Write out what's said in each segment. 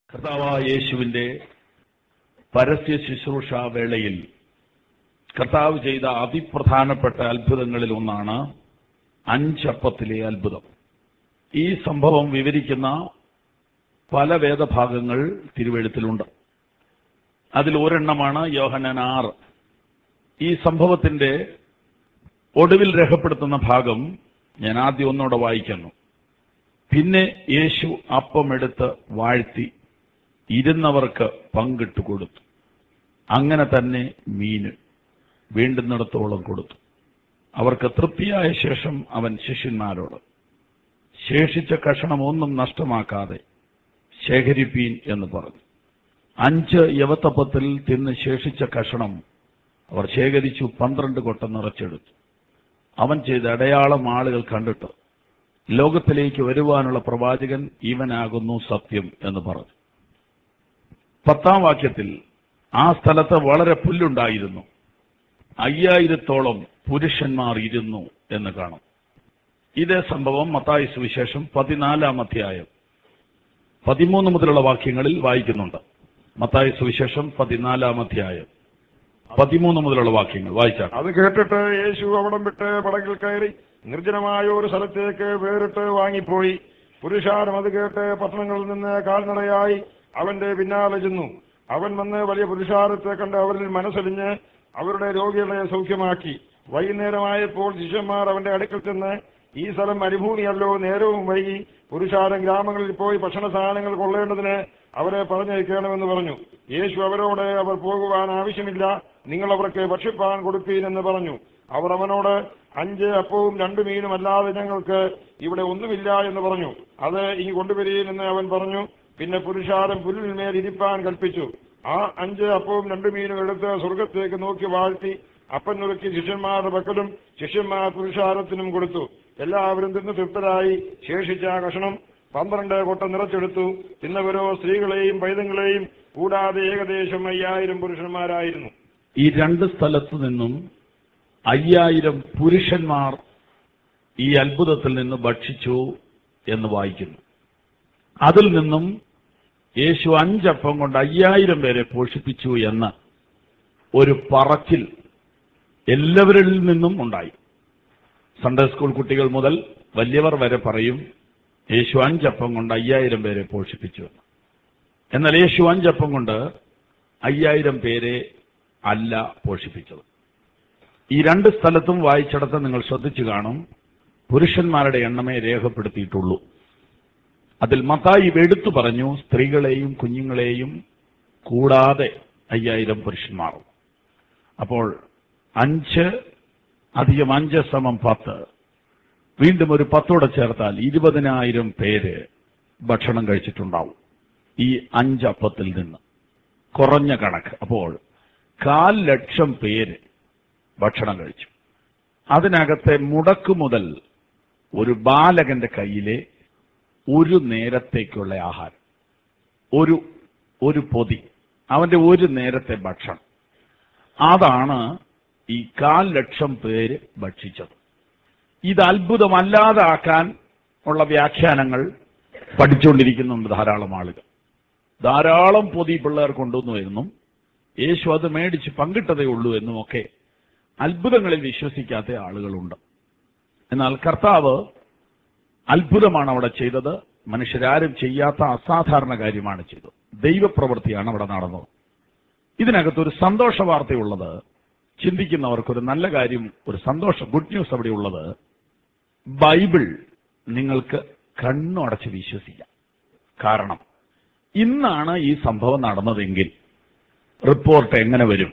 കർത്താവായ യേശുവിന്റെ പരസ്യ ശുശ്രൂഷ വേളയിൽ കർത്താവ് ചെയ്ത അതിപ്രധാനപ്പെട്ട അത്ഭുതങ്ങളിൽ ഒന്നാണ് അഞ്ചപ്പത്തിലെ അത്ഭുതം ഈ സംഭവം വിവരിക്കുന്ന പല വേദഭാഗങ്ങൾ തിരുവെഴുത്തിലുണ്ട് അതിൽ ഒരെണ്ണമാണ് യോഹനൻ ആറ് ഈ സംഭവത്തിന്റെ ഒടുവിൽ രേഖപ്പെടുത്തുന്ന ഭാഗം ഞാൻ ആദ്യം ഒന്നുകൂടെ വായിക്കുന്നു പിന്നെ യേശു അപ്പമെടുത്ത് വാഴ്ത്തി ഇരുന്നവർക്ക് പങ്കിട്ട് കൊടുത്തു അങ്ങനെ തന്നെ മീന് വേണ്ടുന്നിടത്തോളം കൊടുത്തു അവർക്ക് തൃപ്തിയായ ശേഷം അവൻ ശിഷ്യന്മാരോട് ശേഷിച്ച കഷണം ഒന്നും നഷ്ടമാക്കാതെ ശേഖരിപ്പീൻ എന്ന് പറഞ്ഞു അഞ്ച് യവത്തപ്പത്തിൽ തിന്ന് ശേഷിച്ച കഷണം അവർ ശേഖരിച്ചു പന്ത്രണ്ട് കൊട്ട നിറച്ചെടുത്തു അവൻ ചെയ്ത അടയാളം ആളുകൾ കണ്ടിട്ട് ലോകത്തിലേക്ക് വരുവാനുള്ള പ്രവാചകൻ ഇവനാകുന്നു സത്യം എന്ന് പറഞ്ഞു പത്താം വാക്യത്തിൽ ആ സ്ഥലത്ത് വളരെ പുല്ലുണ്ടായിരുന്നു അയ്യായിരത്തോളം പുരുഷന്മാർ ഇരുന്നു എന്ന് കാണും ഇതേ സംഭവം മത്തായി സുവിശേഷം പതിനാലാം അധ്യായം പതിമൂന്ന് മുതലുള്ള വാക്യങ്ങളിൽ വായിക്കുന്നുണ്ട് മത്തായി സുവിശേഷം പതിനാലാം അധ്യായം പതിമൂന്ന് മുതലുള്ള വാക്യങ്ങൾ വായിച്ചാണ് അത് കേട്ടിട്ട് യേശു അവിടം വിട്ട് പടകിൽ കയറി നിർജ്ജനമായ ഒരു സ്ഥലത്തേക്ക് വേറിട്ട് വാങ്ങിപ്പോയി പുരുഷാരം അത് കേട്ട് പട്ടണങ്ങളിൽ നിന്ന് കാൽനടയായി അവന്റെ പിന്നാലെ ചെന്നു അവൻ വന്ന് വലിയ പുരുഷാരത്തെ കണ്ട് അവരിൽ മനസ്സലിഞ്ഞ് അവരുടെ രോഗികളെ സൗഖ്യമാക്കി വൈകുന്നേരമായപ്പോൾ ശിഷ്യന്മാർ അവന്റെ അടുക്കൽ ചെന്ന് ഈ സ്ഥലം മരുഭൂമിയല്ലോ നേരവും വൈകി പുരുഷാരം ഗ്രാമങ്ങളിൽ പോയി ഭക്ഷണ സാധനങ്ങൾ കൊള്ളേണ്ടതിന് അവരെ പറഞ്ഞയക്കണമെന്ന് പറഞ്ഞു യേശു അവരോട് അവർ പോകുവാൻ ആവശ്യമില്ല നിങ്ങൾ അവർക്ക് ഭക്ഷിപ്പാൻ കൊടുപ്പീൻ എന്ന് പറഞ്ഞു അവർ അവനോട് അഞ്ച് അപ്പവും രണ്ടു മീനും അല്ലാതെ ഞങ്ങൾക്ക് ഇവിടെ ഒന്നുമില്ല എന്ന് പറഞ്ഞു അത് ഇനി കൊണ്ടുവരീൻ എന്ന് അവൻ പറഞ്ഞു പിന്നെ പുരുഷാരം പുല്ലിന്മേൽ ഇരിപ്പാൻ കൽപ്പിച്ചു ആ അഞ്ച് അപ്പവും രണ്ടു മീനും എടുത്ത് സ്വർഗത്തേക്ക് നോക്കി വാഴ്ത്തി അപ്പൻ നുറുക്കി ശിഷ്യന്മാരുടെ പക്കലും ശിഷ്യന്മാർ പുരുഷാരത്തിനും കൊടുത്തു എല്ലാവരും തിന്ന് തൃപ്തരായി ശേഷിച്ച ആ കഷണം പന്ത്രണ്ട് കൊട്ട നിറച്ചെടുത്തു തിന്നവരോ സ്ത്രീകളെയും പൈതങ്ങളെയും കൂടാതെ ഏകദേശം അയ്യായിരം പുരുഷന്മാരായിരുന്നു ഈ രണ്ട് സ്ഥലത്തു നിന്നും അയ്യായിരം പുരുഷന്മാർ ഈ അത്ഭുതത്തിൽ നിന്ന് ഭക്ഷിച്ചു എന്ന് വായിക്കുന്നു അതിൽ നിന്നും യേശു അഞ്ചപ്പം കൊണ്ട് അയ്യായിരം പേരെ പോഷിപ്പിച്ചു എന്ന് ഒരു പറച്ചിൽ എല്ലാവരിൽ നിന്നും ഉണ്ടായി സൺഡേ സ്കൂൾ കുട്ടികൾ മുതൽ വലിയവർ വരെ പറയും യേശു അഞ്ചപ്പം കൊണ്ട് അയ്യായിരം പേരെ പോഷിപ്പിച്ചു എന്ന് എന്നാൽ യേശു അഞ്ചപ്പം കൊണ്ട് അയ്യായിരം പേരെ അല്ല പോഷിപ്പിച്ചത് ഈ രണ്ട് സ്ഥലത്തും വായിച്ചിടത്ത് നിങ്ങൾ ശ്രദ്ധിച്ചു കാണും പുരുഷന്മാരുടെ എണ്ണമേ രേഖപ്പെടുത്തിയിട്ടുള്ളൂ അതിൽ മത്തായി എടുത്തു പറഞ്ഞു സ്ത്രീകളെയും കുഞ്ഞുങ്ങളെയും കൂടാതെ അയ്യായിരം പുരുഷന്മാരും അപ്പോൾ അഞ്ച് അധികം അഞ്ച് സമം പത്ത് വീണ്ടും ഒരു പത്തോടെ ചേർത്താൽ ഇരുപതിനായിരം പേര് ഭക്ഷണം കഴിച്ചിട്ടുണ്ടാവും ഈ അഞ്ചപ്പത്തിൽ നിന്ന് കുറഞ്ഞ കണക്ക് അപ്പോൾ കാൽ ലക്ഷം പേര് ഭക്ഷണം കഴിച്ചു അതിനകത്തെ മുടക്കു മുതൽ ഒരു ബാലകന്റെ കയ്യിലെ ഒരു നേരത്തേക്കുള്ള ആഹാരം ഒരു ഒരു പൊതി അവന്റെ ഒരു നേരത്തെ ഭക്ഷണം അതാണ് ഈ കാൽ ലക്ഷം പേര് ഭക്ഷിച്ചത് ഇത് അത്ഭുതമല്ലാതാക്കാൻ ഉള്ള വ്യാഖ്യാനങ്ങൾ പഠിച്ചുകൊണ്ടിരിക്കുന്നുണ്ട് ധാരാളം ആളുകൾ ധാരാളം പൊതി പിള്ളേർ കൊണ്ടുവന്നു എന്നും യേശു അത് മേടിച്ച് പങ്കിട്ടതേ ഉള്ളൂ എന്നുമൊക്കെ അത്ഭുതങ്ങളിൽ വിശ്വസിക്കാത്ത ആളുകളുണ്ട് എന്നാൽ കർത്താവ് അത്ഭുതമാണ് അവിടെ ചെയ്തത് മനുഷ്യരാരും ചെയ്യാത്ത അസാധാരണ കാര്യമാണ് ചെയ്തത് ദൈവപ്രവൃത്തിയാണ് അവിടെ നടന്നത് ഇതിനകത്ത് ഒരു സന്തോഷ വാർത്തയുള്ളത് ചിന്തിക്കുന്നവർക്ക് ഒരു നല്ല കാര്യം ഒരു സന്തോഷ ഗുഡ് ന്യൂസ് അവിടെ ഉള്ളത് ബൈബിൾ നിങ്ങൾക്ക് കണ്ണു അടച്ച് വിശ്വസിക്കാം കാരണം ഇന്നാണ് ഈ സംഭവം നടന്നതെങ്കിൽ റിപ്പോർട്ട് എങ്ങനെ വരും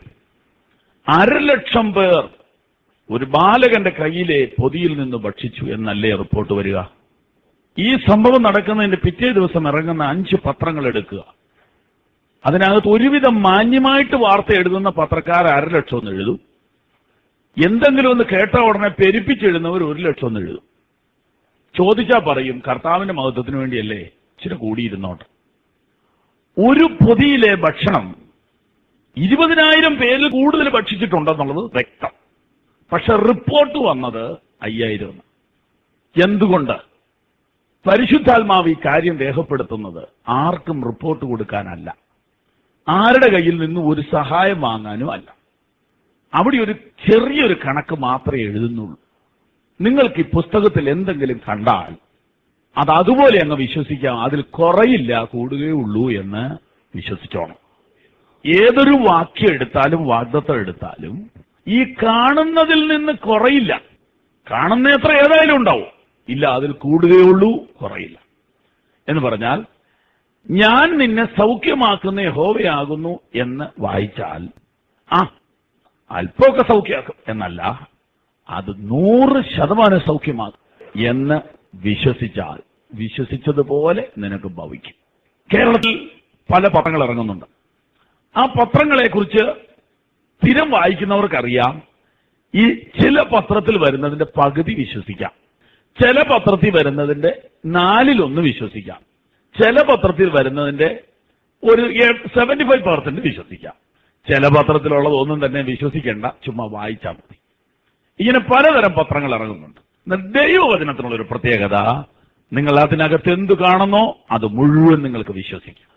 അരലക്ഷം പേർ ഒരു ബാലകന്റെ കയ്യിലെ പൊതിയിൽ നിന്ന് ഭക്ഷിച്ചു എന്നല്ലേ റിപ്പോർട്ട് വരിക ഈ സംഭവം നടക്കുന്നതിന്റെ പിറ്റേ ദിവസം ഇറങ്ങുന്ന അഞ്ച് പത്രങ്ങൾ എടുക്കുക അതിനകത്ത് ഒരുവിധം മാന്യമായിട്ട് വാർത്ത എഴുതുന്ന പത്രക്കാർ അരലക്ഷം ഒന്ന് എഴുതും എന്തെങ്കിലും ഒന്ന് കേട്ട ഉടനെ പെരുപ്പിച്ചെഴുതുന്നവർ ഒരു ലക്ഷം ഒന്ന് എഴുതും ചോദിച്ചാൽ പറയും കർത്താവിന്റെ മഹത്വത്തിന് വേണ്ടിയല്ലേ ഇച്ചിരി കൂടിയിരുന്നോട്ടെ ഒരു പൊതിയിലെ ഭക്ഷണം ഇരുപതിനായിരം പേരിൽ കൂടുതൽ ഭക്ഷിച്ചിട്ടുണ്ടെന്നുള്ളത് വ്യക്തം പക്ഷെ റിപ്പോർട്ട് വന്നത് അയ്യായിരം എന്ന്. എന്തുകൊണ്ട് പരിശുദ്ധാത്മാവ് ഈ കാര്യം രേഖപ്പെടുത്തുന്നത് ആർക്കും റിപ്പോർട്ട് കൊടുക്കാനല്ല ആരുടെ കയ്യിൽ നിന്നും ഒരു സഹായം വാങ്ങാനും അല്ല അവിടെ ഒരു ചെറിയൊരു കണക്ക് മാത്രമേ എഴുതുന്നുള്ളൂ നിങ്ങൾക്ക് ഈ പുസ്തകത്തിൽ എന്തെങ്കിലും കണ്ടാൽ അത് അതുപോലെ അങ്ങ് വിശ്വസിക്കാം അതിൽ കുറയില്ല കൂടുകയുള്ളൂ എന്ന് വിശ്വസിച്ചോണം ഏതൊരു വാക്യം എടുത്താലും വാഗ്ദത്തം എടുത്താലും ഈ കാണുന്നതിൽ നിന്ന് കുറയില്ല കാണുന്ന എത്ര ഏതായാലും ഉണ്ടാവും ഇല്ല അതിൽ കൂടുകയുള്ളൂ കുറയില്ല എന്ന് പറഞ്ഞാൽ ഞാൻ നിന്നെ സൗഖ്യമാക്കുന്ന യഹോവയാകുന്നു എന്ന് വായിച്ചാൽ ആ അല്പമൊക്കെ സൗഖ്യമാക്കും എന്നല്ല അത് നൂറ് ശതമാനം സൗഖ്യമാക്കും എന്ന് വിശ്വസിച്ചാൽ വിശ്വസിച്ചതുപോലെ നിനക്ക് ഭവിക്കും കേരളത്തിൽ പല പത്രങ്ങൾ ഇറങ്ങുന്നുണ്ട് ആ പത്രങ്ങളെക്കുറിച്ച് സ്ഥിരം വായിക്കുന്നവർക്കറിയാം ഈ ചില പത്രത്തിൽ വരുന്നതിന്റെ പകുതി വിശ്വസിക്കാം ചില പത്രത്തിൽ വരുന്നതിന്റെ നാലിലൊന്ന് വിശ്വസിക്കാം ചില പത്രത്തിൽ വരുന്നതിന്റെ ഒരു സെവന്റി ഫൈവ് പെർസെന്റ് വിശ്വസിക്കാം ചില പത്രത്തിലുള്ളത് ഒന്നും തന്നെ വിശ്വസിക്കേണ്ട ചുമ്മാ വായിച്ചാൽ മതി ഇങ്ങനെ പലതരം പത്രങ്ങൾ ഇറങ്ങുന്നുണ്ട് എന്നാൽ ദൈവവചനത്തിനുള്ള ഒരു പ്രത്യേകത നിങ്ങൾ അതിനകത്ത് എന്ത് കാണുന്നോ അത് മുഴുവൻ നിങ്ങൾക്ക് വിശ്വസിക്കാം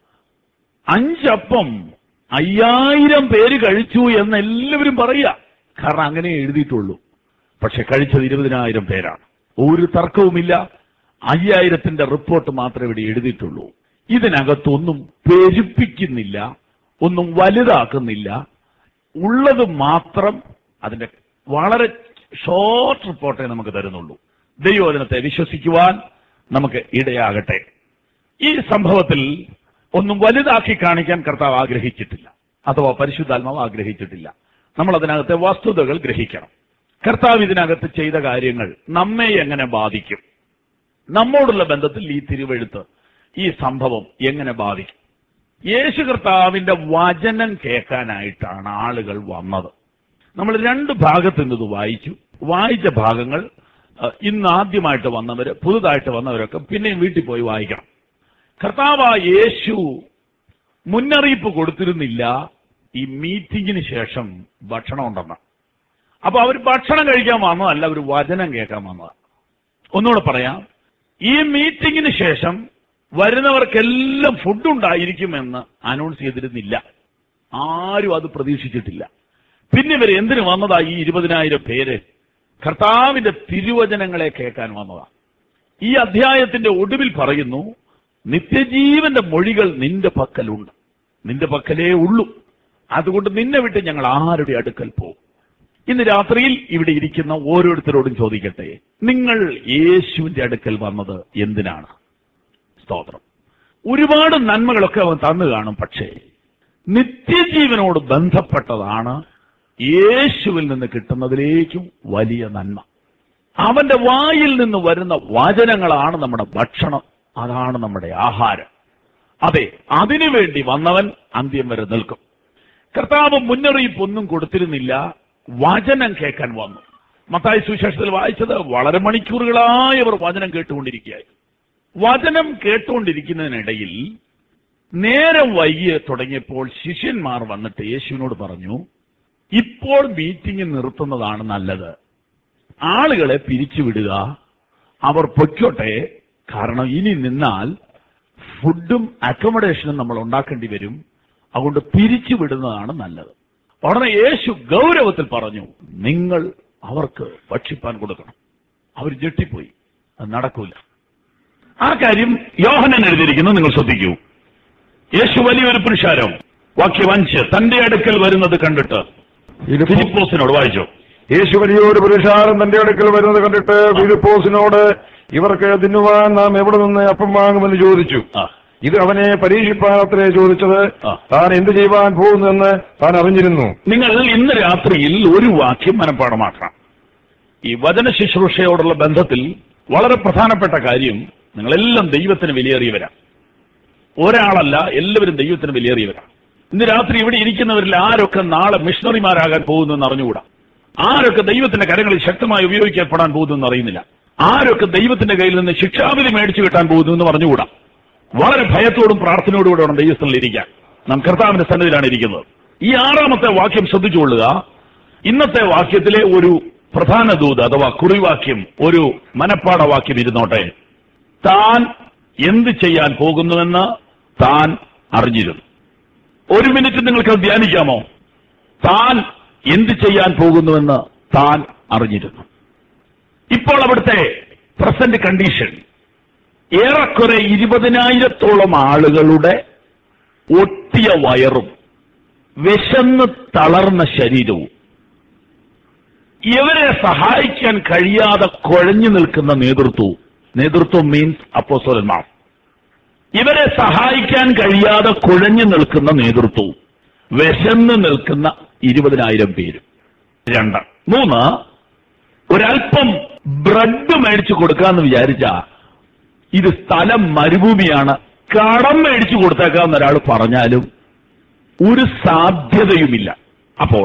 അഞ്ചപ്പം അയ്യായിരം പേര് കഴിച്ചു എന്ന് എല്ലാവരും പറയുക കാരണം അങ്ങനെ എഴുതിയിട്ടുള്ളൂ പക്ഷെ കഴിച്ചത് ഇരുപതിനായിരം പേരാണ് ഒരു തർക്കവുമില്ല അയ്യായിരത്തിന്റെ റിപ്പോർട്ട് മാത്രമേ ഇവിടെ എഴുതിയിട്ടുള്ളൂ ഇതിനകത്തൊന്നും പെരുപ്പിക്കുന്നില്ല ഒന്നും വലുതാക്കുന്നില്ല ഉള്ളത് മാത്രം അതിന്റെ വളരെ ഷോർട്ട് റിപ്പോർട്ടേ നമുക്ക് തരുന്നുള്ളൂ ദൈവവചനത്തെ വിശ്വസിക്കുവാൻ നമുക്ക് ഇടയാകട്ടെ ഈ സംഭവത്തിൽ ഒന്നും വലുതാക്കി കാണിക്കാൻ കർത്താവ് ആഗ്രഹിച്ചിട്ടില്ല അഥവാ പരിശുദ്ധാത്മാവ് ആഗ്രഹിച്ചിട്ടില്ല നമ്മൾ അതിനകത്തെ വസ്തുതകൾ ഗ്രഹിക്കണം കർത്താവ് ഇതിനകത്ത് ചെയ്ത കാര്യങ്ങൾ നമ്മെ എങ്ങനെ ബാധിക്കും നമ്മോടുള്ള ബന്ധത്തിൽ ഈ തിരുവെഴുത്ത് ഈ സംഭവം എങ്ങനെ ബാധിക്കും യേശു കർത്താവിന്റെ വചനം കേൾക്കാനായിട്ടാണ് ആളുകൾ വന്നത് നമ്മൾ രണ്ട് ഭാഗത്ത് നിന്ന് ഇത് വായിച്ചു വായിച്ച ഭാഗങ്ങൾ അഹ്, ഇന്ന് ആദ്യമായിട്ട് വന്നവര് പുതുതായിട്ട് വന്നവരൊക്കെ പിന്നെയും വീട്ടിൽ പോയി വായിക്കണം കർത്താവ് യേശു മുന്നറിയിപ്പ് കൊടുത്തിരുന്നില്ല ഈ മീറ്റിംഗിന് ശേഷം ഭക്ഷണം ഉണ്ടെന്ന് അപ്പൊ അവർ ഭക്ഷണം കഴിക്കാൻ വന്നതല്ല അവർ വചനം കേൾക്കാൻ വന്നതാണ് ഒന്നുകൂടെ പറയാം ഈ മീറ്റിംഗിന് ശേഷം വരുന്നവർക്കെല്ലാം ഫുഡ് ഉണ്ടായിരിക്കുമെന്ന് അനൗൺസ് ചെയ്തിരുന്നില്ല ആരും അത് പ്രതീക്ഷിച്ചിട്ടില്ല പിന്നെ ഇവർ എന്തിനു വന്നതാ ഈ ഇരുപതിനായിരം പേര് കർത്താവിന്റെ തിരുവചനങ്ങളെ കേൾക്കാൻ വന്നതാ ഈ അധ്യായത്തിന്റെ ഒടുവിൽ പറയുന്നു നിത്യജീവന്റെ മൊഴികൾ നിന്റെ പക്കലുണ്ട് നിന്റെ പക്കലേ ഉള്ളൂ അതുകൊണ്ട് നിന്നെ വിട്ട് ഞങ്ങൾ ആരുടെ അടുക്കൽ പോകും ഇന്ന് രാത്രിയിൽ ഇവിടെ ഇരിക്കുന്ന ഓരോരുത്തരോടും ചോദിക്കട്ടെ നിങ്ങൾ യേശുവിന്റെ അടുക്കൽ വന്നത് എന്തിനാണ് സ്തോത്രം ഒരുപാട് നന്മകളൊക്കെ അവൻ തന്നു കാണും പക്ഷേ നിത്യജീവനോട് ബന്ധപ്പെട്ടതാണ് യേശുവിൽ നിന്ന് കിട്ടുന്നതിലേക്കും വലിയ നന്മ അവന്റെ വായിൽ നിന്ന് വരുന്ന വചനങ്ങളാണ് നമ്മുടെ ഭക്ഷണം അതാണ് നമ്മുടെ ആഹാരം അതെ അതിനുവേണ്ടി വന്നവൻ അന്ത്യം വരെ നിൽക്കും കർത്താവ് മുന്നറിയിപ്പ് ഒന്നും കൊടുത്തിരുന്നില്ല വചനം കേൾക്കാൻ വന്നു മത്തായി സുവിശേഷത്തിൽ വായിച്ചത് വളരെ മണിക്കൂറുകളായി അവർ വചനം കേട്ടുകൊണ്ടിരിക്കുകയായിരുന്നു വചനം കേട്ടുകൊണ്ടിരിക്കുന്നതിനിടയിൽ നേരം വൈകി തുടങ്ങിയപ്പോൾ ശിഷ്യന്മാർ വന്നിട്ട് യേശുവിനോട് പറഞ്ഞു ഇപ്പോൾ മീറ്റിംഗ് നിർത്തുന്നതാണ് നല്ലത് ആളുകളെ പിരിച്ചുവിടുക അവർ പൊയ്ക്കോട്ടെ കാരണം ഇനി നിന്നാൽ ഫുഡും അക്കോമഡേഷനും നമ്മൾ ഉണ്ടാക്കേണ്ടി വരും അതുകൊണ്ട് പിരിച്ചുവിടുന്നതാണ് നല്ലത് ഉടനെ യേശു ഗൗരവത്തിൽ പറഞ്ഞു നിങ്ങൾ അവർക്ക് ഭക്ഷിപ്പാൻ കൊടുക്കണം അവർ ജെട്ടിപ്പോയി അത് നടക്കൂല ആ കാര്യം യോഹനൻ എഴുതിയിരിക്കുന്നു നിങ്ങൾ ശ്രദ്ധിക്കൂ യേശു വലിയൊരു പുരുഷാരം വാക്യം അഞ്ച് തന്റെ അടുക്കൽ വരുന്നത് കണ്ടിട്ട് ഫിലിപ്പോസിനോട് വായിച്ചോ യേശു വലിയൊരു പുരുഷാരം തന്റെ അടുക്കൽ വരുന്നത് കണ്ടിട്ട് ഫിലിപ്പോസിനോട് ഇവർക്ക് തിന്നുവാൻ നാം എവിടെ നിന്ന് അപ്പം വാങ്ങുമെന്ന് ചോദിച്ചു ആ ഇത് അവനെ പരീക്ഷിപ്പാനത്രേ ചോദിച്ചത് ആ. താൻ എന്ത് ചെയ്യുവാൻ പോകുന്നെന്ന് താൻ അറിഞ്ഞിരുന്നു നിങ്ങൾ ഇന്ന് രാത്രിയിൽ ഒരു വാക്യം മനഃപ്പാടമാക്കണം ഈ വചന ശുശ്രൂഷയോടുള്ള ബന്ധത്തിൽ വളരെ പ്രധാനപ്പെട്ട കാര്യം നിങ്ങളെല്ലാം ദൈവത്തിന് വിലയേറിയവരാ ഒരാളല്ല എല്ലാവരും ദൈവത്തിന് വിലയേറിയവരാ ഇന്ന് രാത്രി ഇവിടെ ഇരിക്കുന്നവരിൽ ആരൊക്കെ നാളെ മിഷണറിമാരാകാൻ പോകുന്നു എന്ന് അറിഞ്ഞുകൂടാ ആരൊക്കെ ദൈവത്തിന്റെ കരങ്ങളിൽ ശക്തമായി ഉപയോഗിക്കപ്പെടാൻ പോകുന്നു എന്ന് അറിയുന്നില്ല ആരൊക്കെ ദൈവത്തിന്റെ കയ്യിൽ നിന്ന് ശിക്ഷാവിധി മേടിച്ചു കിട്ടാൻ പോകുന്നു എന്ന് പറഞ്ഞുകൂടാ വളരെ ഭയത്തോടും പ്രാർത്ഥനയോടും കൂടെ വേണം ദൈവസ്ഥലിൽ ഇരിക്കാൻ നാം കർത്താവിന്റെ സന്നിധിയിലാണ് ഇരിക്കുന്നത് ഈ ആറാമത്തെ വാക്യം ശ്രദ്ധിച്ചുകൊള്ളുക ഇന്നത്തെ വാക്യത്തിലെ ഒരു പ്രധാന ദൂത് അഥവാ കുറിവാക്യം ഒരു മനപ്പാട വാക്യം ഇരുന്നോട്ടെ താൻ എന്ത് ചെയ്യാൻ പോകുന്നുവെന്ന് താൻ അറിഞ്ഞിരുന്നു ഒരു മിനിറ്റ് നിങ്ങൾക്ക് അത് ധ്യാനിക്കാമോ താൻ എന്ത് ചെയ്യാൻ പോകുന്നുവെന്ന് താൻ അറിഞ്ഞിരുന്നു ഇപ്പോൾ അവിടുത്തെ പ്രസന്റ് കണ്ടീഷൻ ഏറെക്കുറെ ഇരുപതിനായിരത്തോളം ആളുകളുടെ ഒട്ടിയ വയറും വിശന്ന് തളർന്ന ശരീരവും ഇവരെ സഹായിക്കാൻ കഴിയാതെ കുഴഞ്ഞു നിൽക്കുന്ന നേതൃത്വവും നേതൃത്വം മീൻസ് അപ്പോസോലന്മാർ ഇവരെ സഹായിക്കാൻ കഴിയാതെ കുഴഞ്ഞു നിൽക്കുന്ന നേതൃത്വവും വിശന്ന് നിൽക്കുന്ന ഇരുപതിനായിരം പേരും രണ്ട് മൂന്ന് ഒരല്പം ബ്രെഡ് മേടിച്ചു കൊടുക്കാന്ന് വിചാരിച്ച ഇത് സ്ഥലം മരുഭൂമിയാണ് കടം മേടിച്ചു കൊടുത്തേക്കാന്ന് ഒരാൾ പറഞ്ഞാലും ഒരു സാധ്യതയുമില്ല അപ്പോൾ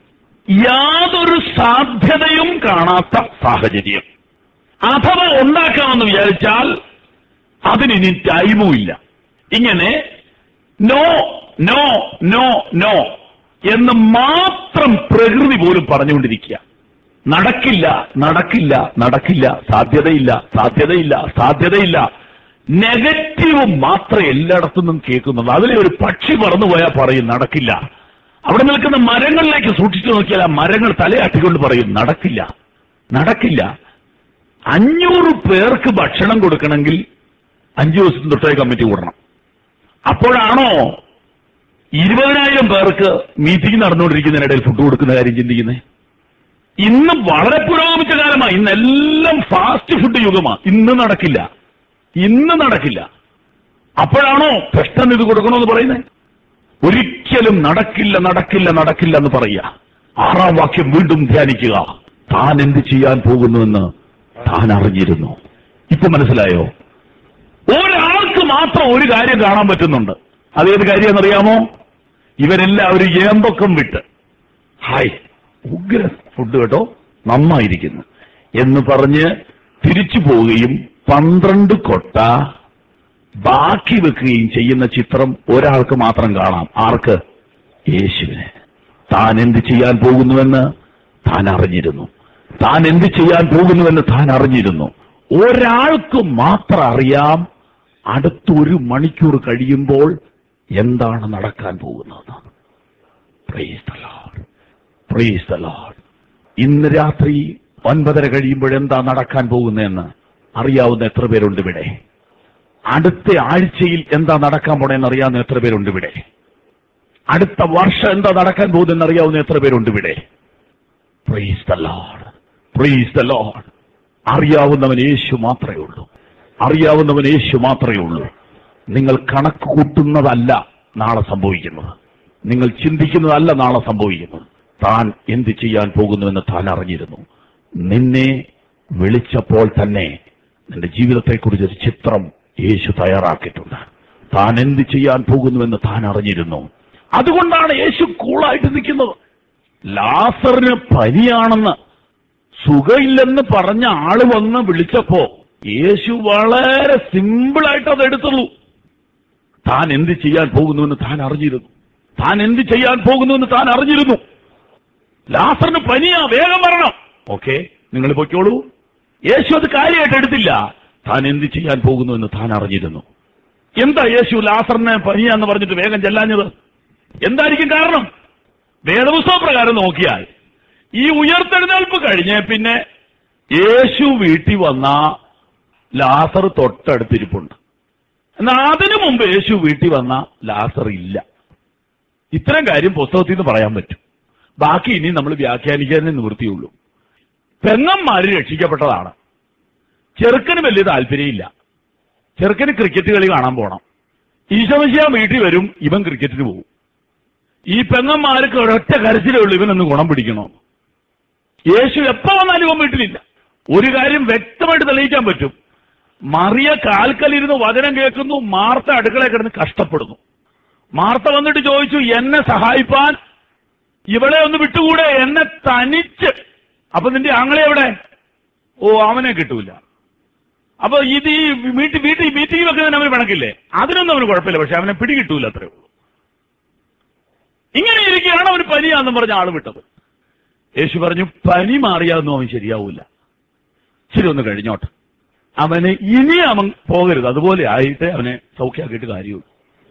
യാതൊരു സാധ്യതയും കാണാത്ത സാഹചര്യം അഥവാ ഉണ്ടാക്കാമെന്ന് വിചാരിച്ചാൽ അതിനി ടൈമും ഇല്ല ഇങ്ങനെ നോ നോ നോ നോ എന്ന് മാത്രം പ്രകൃതി പോലും പറഞ്ഞുകൊണ്ടിരിക്കുക നടക്കില്ല നടക്കില്ല നടക്കില്ല സാധ്യതയില്ല സാധ്യതയില്ല സാധ്യതയില്ല നെഗറ്റീവ് മാത്രമേ എല്ലായിടത്തുനിന്നും കേൾക്കുന്നുള്ളൂ അതിലെ ഒരു പക്ഷി പറന്നുപോയാൽ പറയും നടക്കില്ല അവിടെ നിൽക്കുന്ന മരങ്ങളിലേക്ക് സൂക്ഷിച്ചു നോക്കിയാൽ ആ മരങ്ങൾ തലയാട്ടിക്കൊണ്ട് പറയും നടക്കില്ല നടക്കില്ല അഞ്ഞൂറ് പേർക്ക് ഭക്ഷണം കൊടുക്കണമെങ്കിൽ അഞ്ചു ദിവസത്തിന് തൊട്ടേ കമ്മിറ്റി കൂടണം അപ്പോഴാണോ ഇരുപതിനായിരം പേർക്ക് മീറ്റിംഗ് നടന്നുകൊണ്ടിരിക്കുന്നതിനിടയിൽ ഫുഡ് കൊടുക്കുന്ന കാര്യം ചിന്തിക്കുന്നത് ഇന്ന് വളരെ പുരോഗമിച്ച കാലമാണ് ഇന്നെല്ലാം ഫാസ്റ്റ് ഫുഡ് യുഗമാണ് ഇന്ന് നടക്കില്ല ഇന്ന് നടക്കില്ല അപ്പോഴാണോ പെട്ടെന്ന് ഇത് കൊടുക്കണമെന്ന് പറയുന്നത് ഒരിക്കലും നടക്കില്ല നടക്കില്ല നടക്കില്ല എന്ന് പറയുക ആറാം വാക്യം വീണ്ടും ധ്യാനിക്കുക താൻ എന്ത് ചെയ്യാൻ പോകുന്നുവെന്ന് താൻ അറിഞ്ഞിരുന്നു ഇപ്പൊ മനസ്സിലായോ ഒരാൾക്ക് മാത്രം ഒരു കാര്യം കാണാൻ പറ്റുന്നുണ്ട് അതേത് കാര്യമെന്നറിയാമോ ഇവരെല്ലാവരും ഏമ്പക്കം വിട്ട് ഹായ് ഉഗ്ര ഫുഡ് കേട്ടോ നന്നായിരിക്കുന്നു എന്ന് പറഞ്ഞ് തിരിച്ചു പോവുകയും പന്ത്രണ്ട് കൊട്ട ബാക്കി വെക്കുകയും ചെയ്യുന്ന ചിത്രം ഒരാൾക്ക് മാത്രം കാണാം ആർക്ക് യേശുവിന് താൻ എന്ത് ചെയ്യാൻ പോകുന്നുവെന്ന് താൻ അറിഞ്ഞിരുന്നു താൻ എന്ത് ചെയ്യാൻ പോകുന്നുവെന്ന് താൻ അറിഞ്ഞിരുന്നു ഒരാൾക്ക് മാത്രം അറിയാം അടുത്തൊരു മണിക്കൂർ കഴിയുമ്പോൾ എന്താണ് നടക്കാൻ പോകുന്നത് praise the lord praise the lord ഇന്ന് രാത്രി ഒൻപതര കഴിയുമ്പോൾ എന്താ നടക്കാൻ പോകുന്നതെന്ന് അറിയാവുന്ന എത്ര പേരുണ്ട് ഇവിടെ അടുത്ത ആഴ്ചയിൽ എന്താ നടക്കാൻ പോണെന്ന് അറിയാവുന്ന എത്ര പേരുണ്ട് ഇവിടെ അടുത്ത വർഷം എന്താ നടക്കാൻ പോകുന്നതെന്ന് അറിയാവുന്ന എത്ര പേരുണ്ട് ഇവിടെ praise the lord praise the lord അറിയാവുന്നവൻ യേശു മാത്രമേ ഉള്ളൂ അറിയാവുന്നവൻ യേശു മാത്രമേ ഉള്ളൂ നിങ്ങൾ കണക്ക് കൂട്ടുന്നതല്ല നാളെ സംഭവിക്കുന്നത് നിങ്ങൾ ചിന്തിക്കുന്നതല്ല നാളെ സംഭവിക്കുന്നത് താൻ എന്ത് ചെയ്യാൻ പോകുന്നുവെന്ന് താൻ അറിഞ്ഞിരുന്നു നിന്നെ വിളിച്ചപ്പോൾ തന്നെ നിന്റെ ജീവിതത്തെക്കുറിച്ച് ഒരു ചിത്രം യേശു തയ്യാറാക്കിയിട്ടുണ്ട് താൻ എന്ത് ചെയ്യാൻ പോകുന്നുവെന്ന് താൻ അറിഞ്ഞിരുന്നു അതുകൊണ്ടാണ് യേശു കൂളായിട്ട് നിൽക്കുന്നത് ലാസറിന് പനിയാണെന്ന് സുഖമില്ലെന്ന് പറഞ്ഞ ആള് വന്ന് വിളിച്ചപ്പോ യേശു വളരെ സിമ്പിളായിട്ട് അത് എടുത്തുള്ളൂ താൻ എന്ത് ചെയ്യാൻ പോകുന്നുവെന്ന് താൻ അറിഞ്ഞിരുന്നു താൻ എന്ത് ചെയ്യാൻ പോകുന്നുവെന്ന് താൻ അറിഞ്ഞിരുന്നു ലാസറിന് പനിയാ വേഗം വരണം ഓക്കെ നിങ്ങൾ പൊയ്ക്കോളൂ യേശു അത് കാര്യമായിട്ട് എടുത്തില്ല താൻ എന്ത് ചെയ്യാൻ പോകുന്നുവെന്ന് താൻ അറിഞ്ഞിരുന്നു എന്താ യേശു ലാസറിനെ പനിയാന്ന് പറഞ്ഞിട്ട് വേഗം ചെല്ലാഞ്ഞത് എന്തായിരിക്കും കാരണം വേദപുസ്തക പ്രകാരം നോക്കിയാൽ ഈ ഉയർത്തെഴുന്നേൽപ്പ് കഴിഞ്ഞ് പിന്നെ യേശു വീട്ടിൽ വന്ന ലാസർ തൊട്ടടുത്തിരിപ്പുണ്ട് എന്നാൽ അതിനു മുമ്പ് യേശു വീട്ടിൽ വന്ന ലാസർ ഇല്ല ഇത്തരം കാര്യം പുസ്തകത്തിൽ നിന്ന് പറയാൻ പറ്റും ബാക്കി ഇനി നമ്മൾ വ്യാഖ്യാനിക്കാനേ നിവൃത്തിയുള്ളൂ പെങ്ങന്മാര് രക്ഷിക്കപ്പെട്ടതാണ് ചെറുക്കന് വലിയ താല്പര്യമില്ല ചെറുക്കന് ക്രിക്കറ്റ് കളി കാണാൻ പോണം ഈശോമിശിയ വീട്ടിൽ വരും ഇവൻ ക്രിക്കറ്റിന് പോകും ഈ പെങ്ങന്മാർക്ക് ഒരൊറ്റ കരച്ചിലേ ഉള്ളൂ ഇവനൊന്ന് ഗുണം പിടിക്കണോ യേശു എപ്പോ വന്നാലും ഇവൻ വീട്ടിലില്ല ഒരു കാര്യം വ്യക്തമായിട്ട് തെളിയിക്കാൻ പറ്റും മറിയ കാൽക്കലിരുന്ന് വചനം കേൾക്കുന്നു മാർത്ത അടുക്കളയിൽ കിടന്ന് കഷ്ടപ്പെടുന്നു മാർത്ത വന്നിട്ട് ചോദിച്ചു എന്നെ സഹായിപ്പാൻ ഇവളെ ഒന്ന് വിട്ടുകൂടെ എന്നെ തനിച്ച് അപ്പൊ നിന്റെ ആങ്ങളെ എവിടെ ഓ അവനെ കിട്ടൂല അപ്പൊ ഇത് ഈ വീട്ടിൽ വീട്ടിൽ മീറ്റിംഗ് വെക്കുന്നതിന് അവന് പിണക്കില്ലേ അതിനൊന്നും അവന് കുഴപ്പമില്ല പക്ഷെ അവനെ പിടികിട്ടൂല അത്രേ ഉള്ളൂ ഇങ്ങനെ ഇരിക്കുകയാണ് അവന് പനിയാന്ന് പറഞ്ഞ ആള് വിട്ടത് യേശു പറഞ്ഞു പനി മാറിയാതൊന്നും അവൻ ശരിയാവൂല ശരി ഒന്ന് കഴിഞ്ഞോട്ടെ അവനെ ഇനി അവൻ പോകരുത് അതുപോലെ ആയിട്ട് അവനെ സൗഖ്യമാക്കിയിട്ട് കാര്യമുള്ളൂ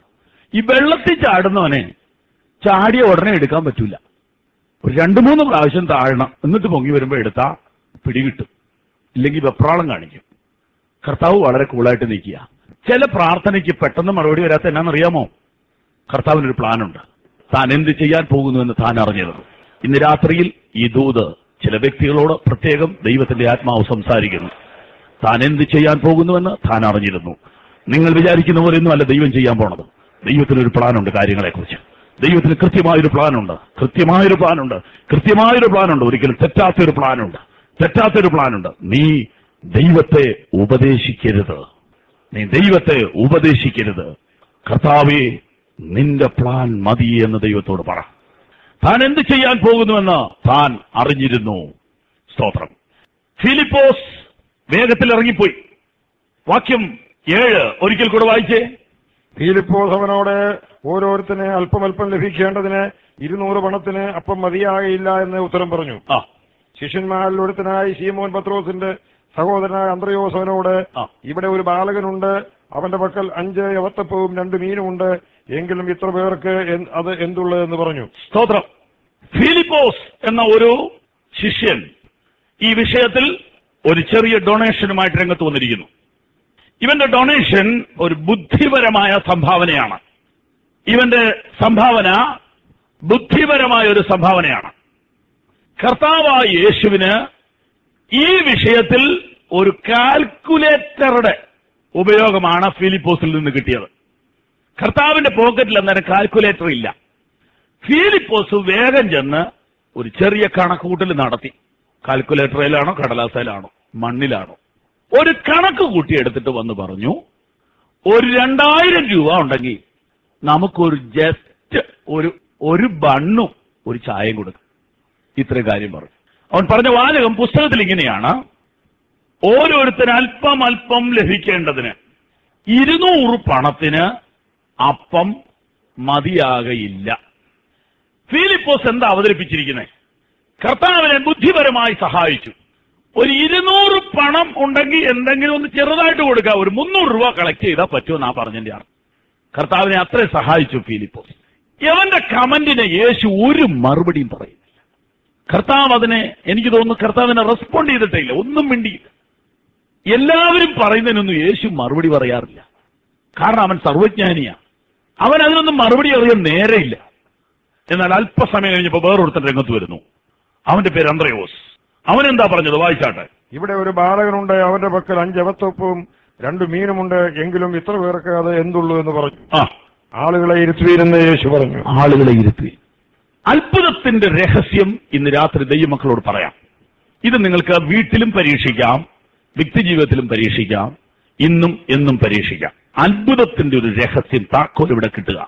ഈ വെള്ളത്തിൽ ചാടുന്നവനെ ചാടിയ ഉടനെ എടുക്കാൻ പറ്റൂല ഒരു രണ്ടു മൂന്ന് പ്രാവശ്യം താഴണം എന്നിട്ട് പൊങ്ങി വരുമ്പോ എടുത്താ പിടികിട്ടും ഇല്ലെങ്കിൽ വെപ്രാളം കാണിക്കും കർത്താവ് വളരെ കൂളായിട്ട് നിൽക്കുക ചില പ്രാർത്ഥനയ്ക്ക് പെട്ടെന്ന് മറുപടി വരാത്ത എന്നാണെന്നറിയാമോ കർത്താവിനൊരു പ്ലാനുണ്ട് താൻ എന്ത് ചെയ്യാൻ പോകുന്നുവെന്ന് താൻ അറിഞ്ഞത് ഇന്ന് രാത്രിയിൽ ഈ ദൂത് ചില വ്യക്തികളോട് പ്രത്യേകം ദൈവത്തിന്റെ ആത്മാവ് സംസാരിക്കുന്നു താൻ എന്ത് ചെയ്യാൻ പോകുന്നുവെന്ന് താൻ അറിഞ്ഞിരുന്നു നിങ്ങൾ വിചാരിക്കുന്ന പോലെയൊന്നും അല്ല ദൈവം ചെയ്യാൻ പോണത് ദൈവത്തിനൊരു പ്ലാനുണ്ട് കാര്യങ്ങളെക്കുറിച്ച് ദൈവത്തിന് കൃത്യമായൊരു പ്ലാനുണ്ട് കൃത്യമായൊരു പ്ലാനുണ്ട് കൃത്യമായൊരു പ്ലാനുണ്ട് ഒരിക്കലും തെറ്റാത്തൊരു പ്ലാനുണ്ട് തെറ്റാത്തൊരു പ്ലാനുണ്ട് നീ ദൈവത്തെ ഉപദേശിക്കരുത് നീ ദൈവത്തെ ഉപദേശിക്കരുത് കർത്താവേ നിന്റെ പ്ലാൻ മതി എന്ന് ദൈവത്തോട് പറ താൻ എന്ത് ചെയ്യാൻ പോകുന്നുവെന്ന് താൻ അറിഞ്ഞിരുന്നു സ്തോത്രം ഫിലിപ്പോസ് വേഗത്തിൽ ഇറങ്ങിപ്പോയി വാക്യം ഏഴ് ഒരിക്കൽ കൂടെ വായിച്ചേ ഫീലിപ്പോസ് അവനോട് ഓരോരുത്തന് അല്പമല്പം ലഭിക്കേണ്ടതിന് ഇരുന്നൂറ് പണത്തിന് അപ്പം മതിയാകയില്ല എന്ന് ഉത്തരം പറഞ്ഞു ആ ശിഷ്യന്മാരിൽ ഒരുത്തനായി ശീമോൻ പത്രോസിന്റെ സഹോദരനായ അന്ത്രയോസ് അവനോട് ആ. ഇവിടെ ഒരു ബാലകനുണ്ട് അവന്റെ പക്കൽ അഞ്ച് യവത്തപ്പവും രണ്ട് മീനുമുണ്ട് എങ്കിലും ഇത്ര പേർക്ക് എൻ- അത് എന്തുള്ളത് എന്ന് പറഞ്ഞു സ്തോത്രം ഫിലിപ്പോസ് എന്ന ഒരു ശിഷ്യൻ ഈ വിഷയത്തിൽ ഒരു ചെറിയ ഡൊണേഷനുമായിട്ട് രംഗത്ത് വന്നിരിക്കുന്നു ഇവന്റെ ഡൊണേഷൻ ഒരു ബുദ്ധിപരമായ സംഭാവനയാണ് ഇവന്റെ സംഭാവന ബുദ്ധിപരമായ ഒരു സംഭാവനയാണ് കർത്താവായ യേശുവിന് ഈ വിഷയത്തിൽ ഒരു കാൽക്കുലേറ്ററുടെ ഉപയോഗമാണ് ഫിലിപ്പോസിൽ നിന്ന് കിട്ടിയത് കർത്താവിന്റെ പോക്കറ്റിൽ അന്നേരം കാൽക്കുലേറ്റർ ഇല്ല ഫിലിപ്പോസ് വേഗം ചെന്ന് ഒരു ചെറിയ കണക്കുകൂട്ടൽ നടത്തി കാൽക്കുലേറ്ററിലാണോ കടലാസയിലാണോ മണ്ണിലാണോ ഒരു കണക്ക് കൂട്ടി എടുത്തിട്ട് വന്ന് പറഞ്ഞു ഒരു രണ്ടായിരം രൂപ ഉണ്ടെങ്കിൽ നമുക്കൊരു ജസ്റ്റ് ഒരു ഒരു ബണ്ണും ഒരു ചായയും കൊടുക്കും ഇത്രയും കാര്യം പറഞ്ഞു അവൻ പറഞ്ഞ വാചകം പുസ്തകത്തിൽ ഇങ്ങനെയാണ് ഓരോരുത്തരും അല്പം അല്പം ലഭിക്കേണ്ടതിന് ഇരുന്നൂറ് പണത്തിന് അപ്പം മതിയാകയില്ല ഫിലിപ്പോസ് എന്താ അവതരിപ്പിച്ചിരിക്കുന്നത് കർത്താവിനെ ബുദ്ധിപരമായി സഹായിച്ചു ഒരു ഇരുന്നൂറ് പണം ഉണ്ടെങ്കിൽ എന്തെങ്കിലും ഒന്ന് ചെറുതായിട്ട് കൊടുക്കുക ഒരു മുന്നൂറ് രൂപ കളക്ട് ചെയ്താൽ പറ്റുമെന്നാ പറഞ്ഞതിന്റെ അർത്ഥം കർത്താവിനെ അത്രയും സഹായിച്ചു ഫിലിപ്പോസ് യവന്റെ കമന്റിന് യേശു ഒരു മറുപടിയും പറയുന്നില്ല കർത്താവ് അതിനെ എനിക്ക് തോന്നുന്നു കർത്താവിനെ റെസ്പോണ്ട് ചെയ്തിട്ടില്ല ഒന്നും മിണ്ടിയില്ല എല്ലാവരും പറയുന്നതിനൊന്നും യേശു മറുപടി പറയാറില്ല കാരണം അവൻ സർവജ്ഞാനിയാണ് അവൻ അതിനൊന്നും മറുപടി അറിയാൻ നേരെയില്ല എന്നാൽ അല്പസമയം കഴിഞ്ഞപ്പോൾ വേറൊരുത്തൻ രംഗത്ത് വരുന്നു അവന്റെ പേര് അന്ത്രയോസ് അവൻ എന്താ പറഞ്ഞത് വായിച്ചാട്ടെ ഇവിടെ ഒരു ബാലകനുണ്ട് അവന്റെ പക്കൽ അഞ്ച് യവത്തപ്പവും രണ്ട് മീനുമുണ്ട് എങ്കിലും ഇത്ര പേർക്ക് അത് എന്തുള്ളൂ എന്ന് പറഞ്ഞു ആ ആളുകളെ ഇരുത്തുവീരെന്ന് യേശു പറഞ്ഞു ആളുകളെ ഇരുത്തി അത്ഭുതത്തിന്റെ രഹസ്യം ഇന്ന് രാത്രി ദൈവമക്കളോട് പറയാം ഇത് നിങ്ങൾക്ക് വീട്ടിലും പരീക്ഷിക്കാം വ്യക്തിജീവിതത്തിലും പരീക്ഷിക്കാം ഇന്നും എന്നും പരീക്ഷിക്കാം അത്ഭുതത്തിന്റെ ഒരു രഹസ്യം താക്കോൽ ഇവിടെ കിട്ടുക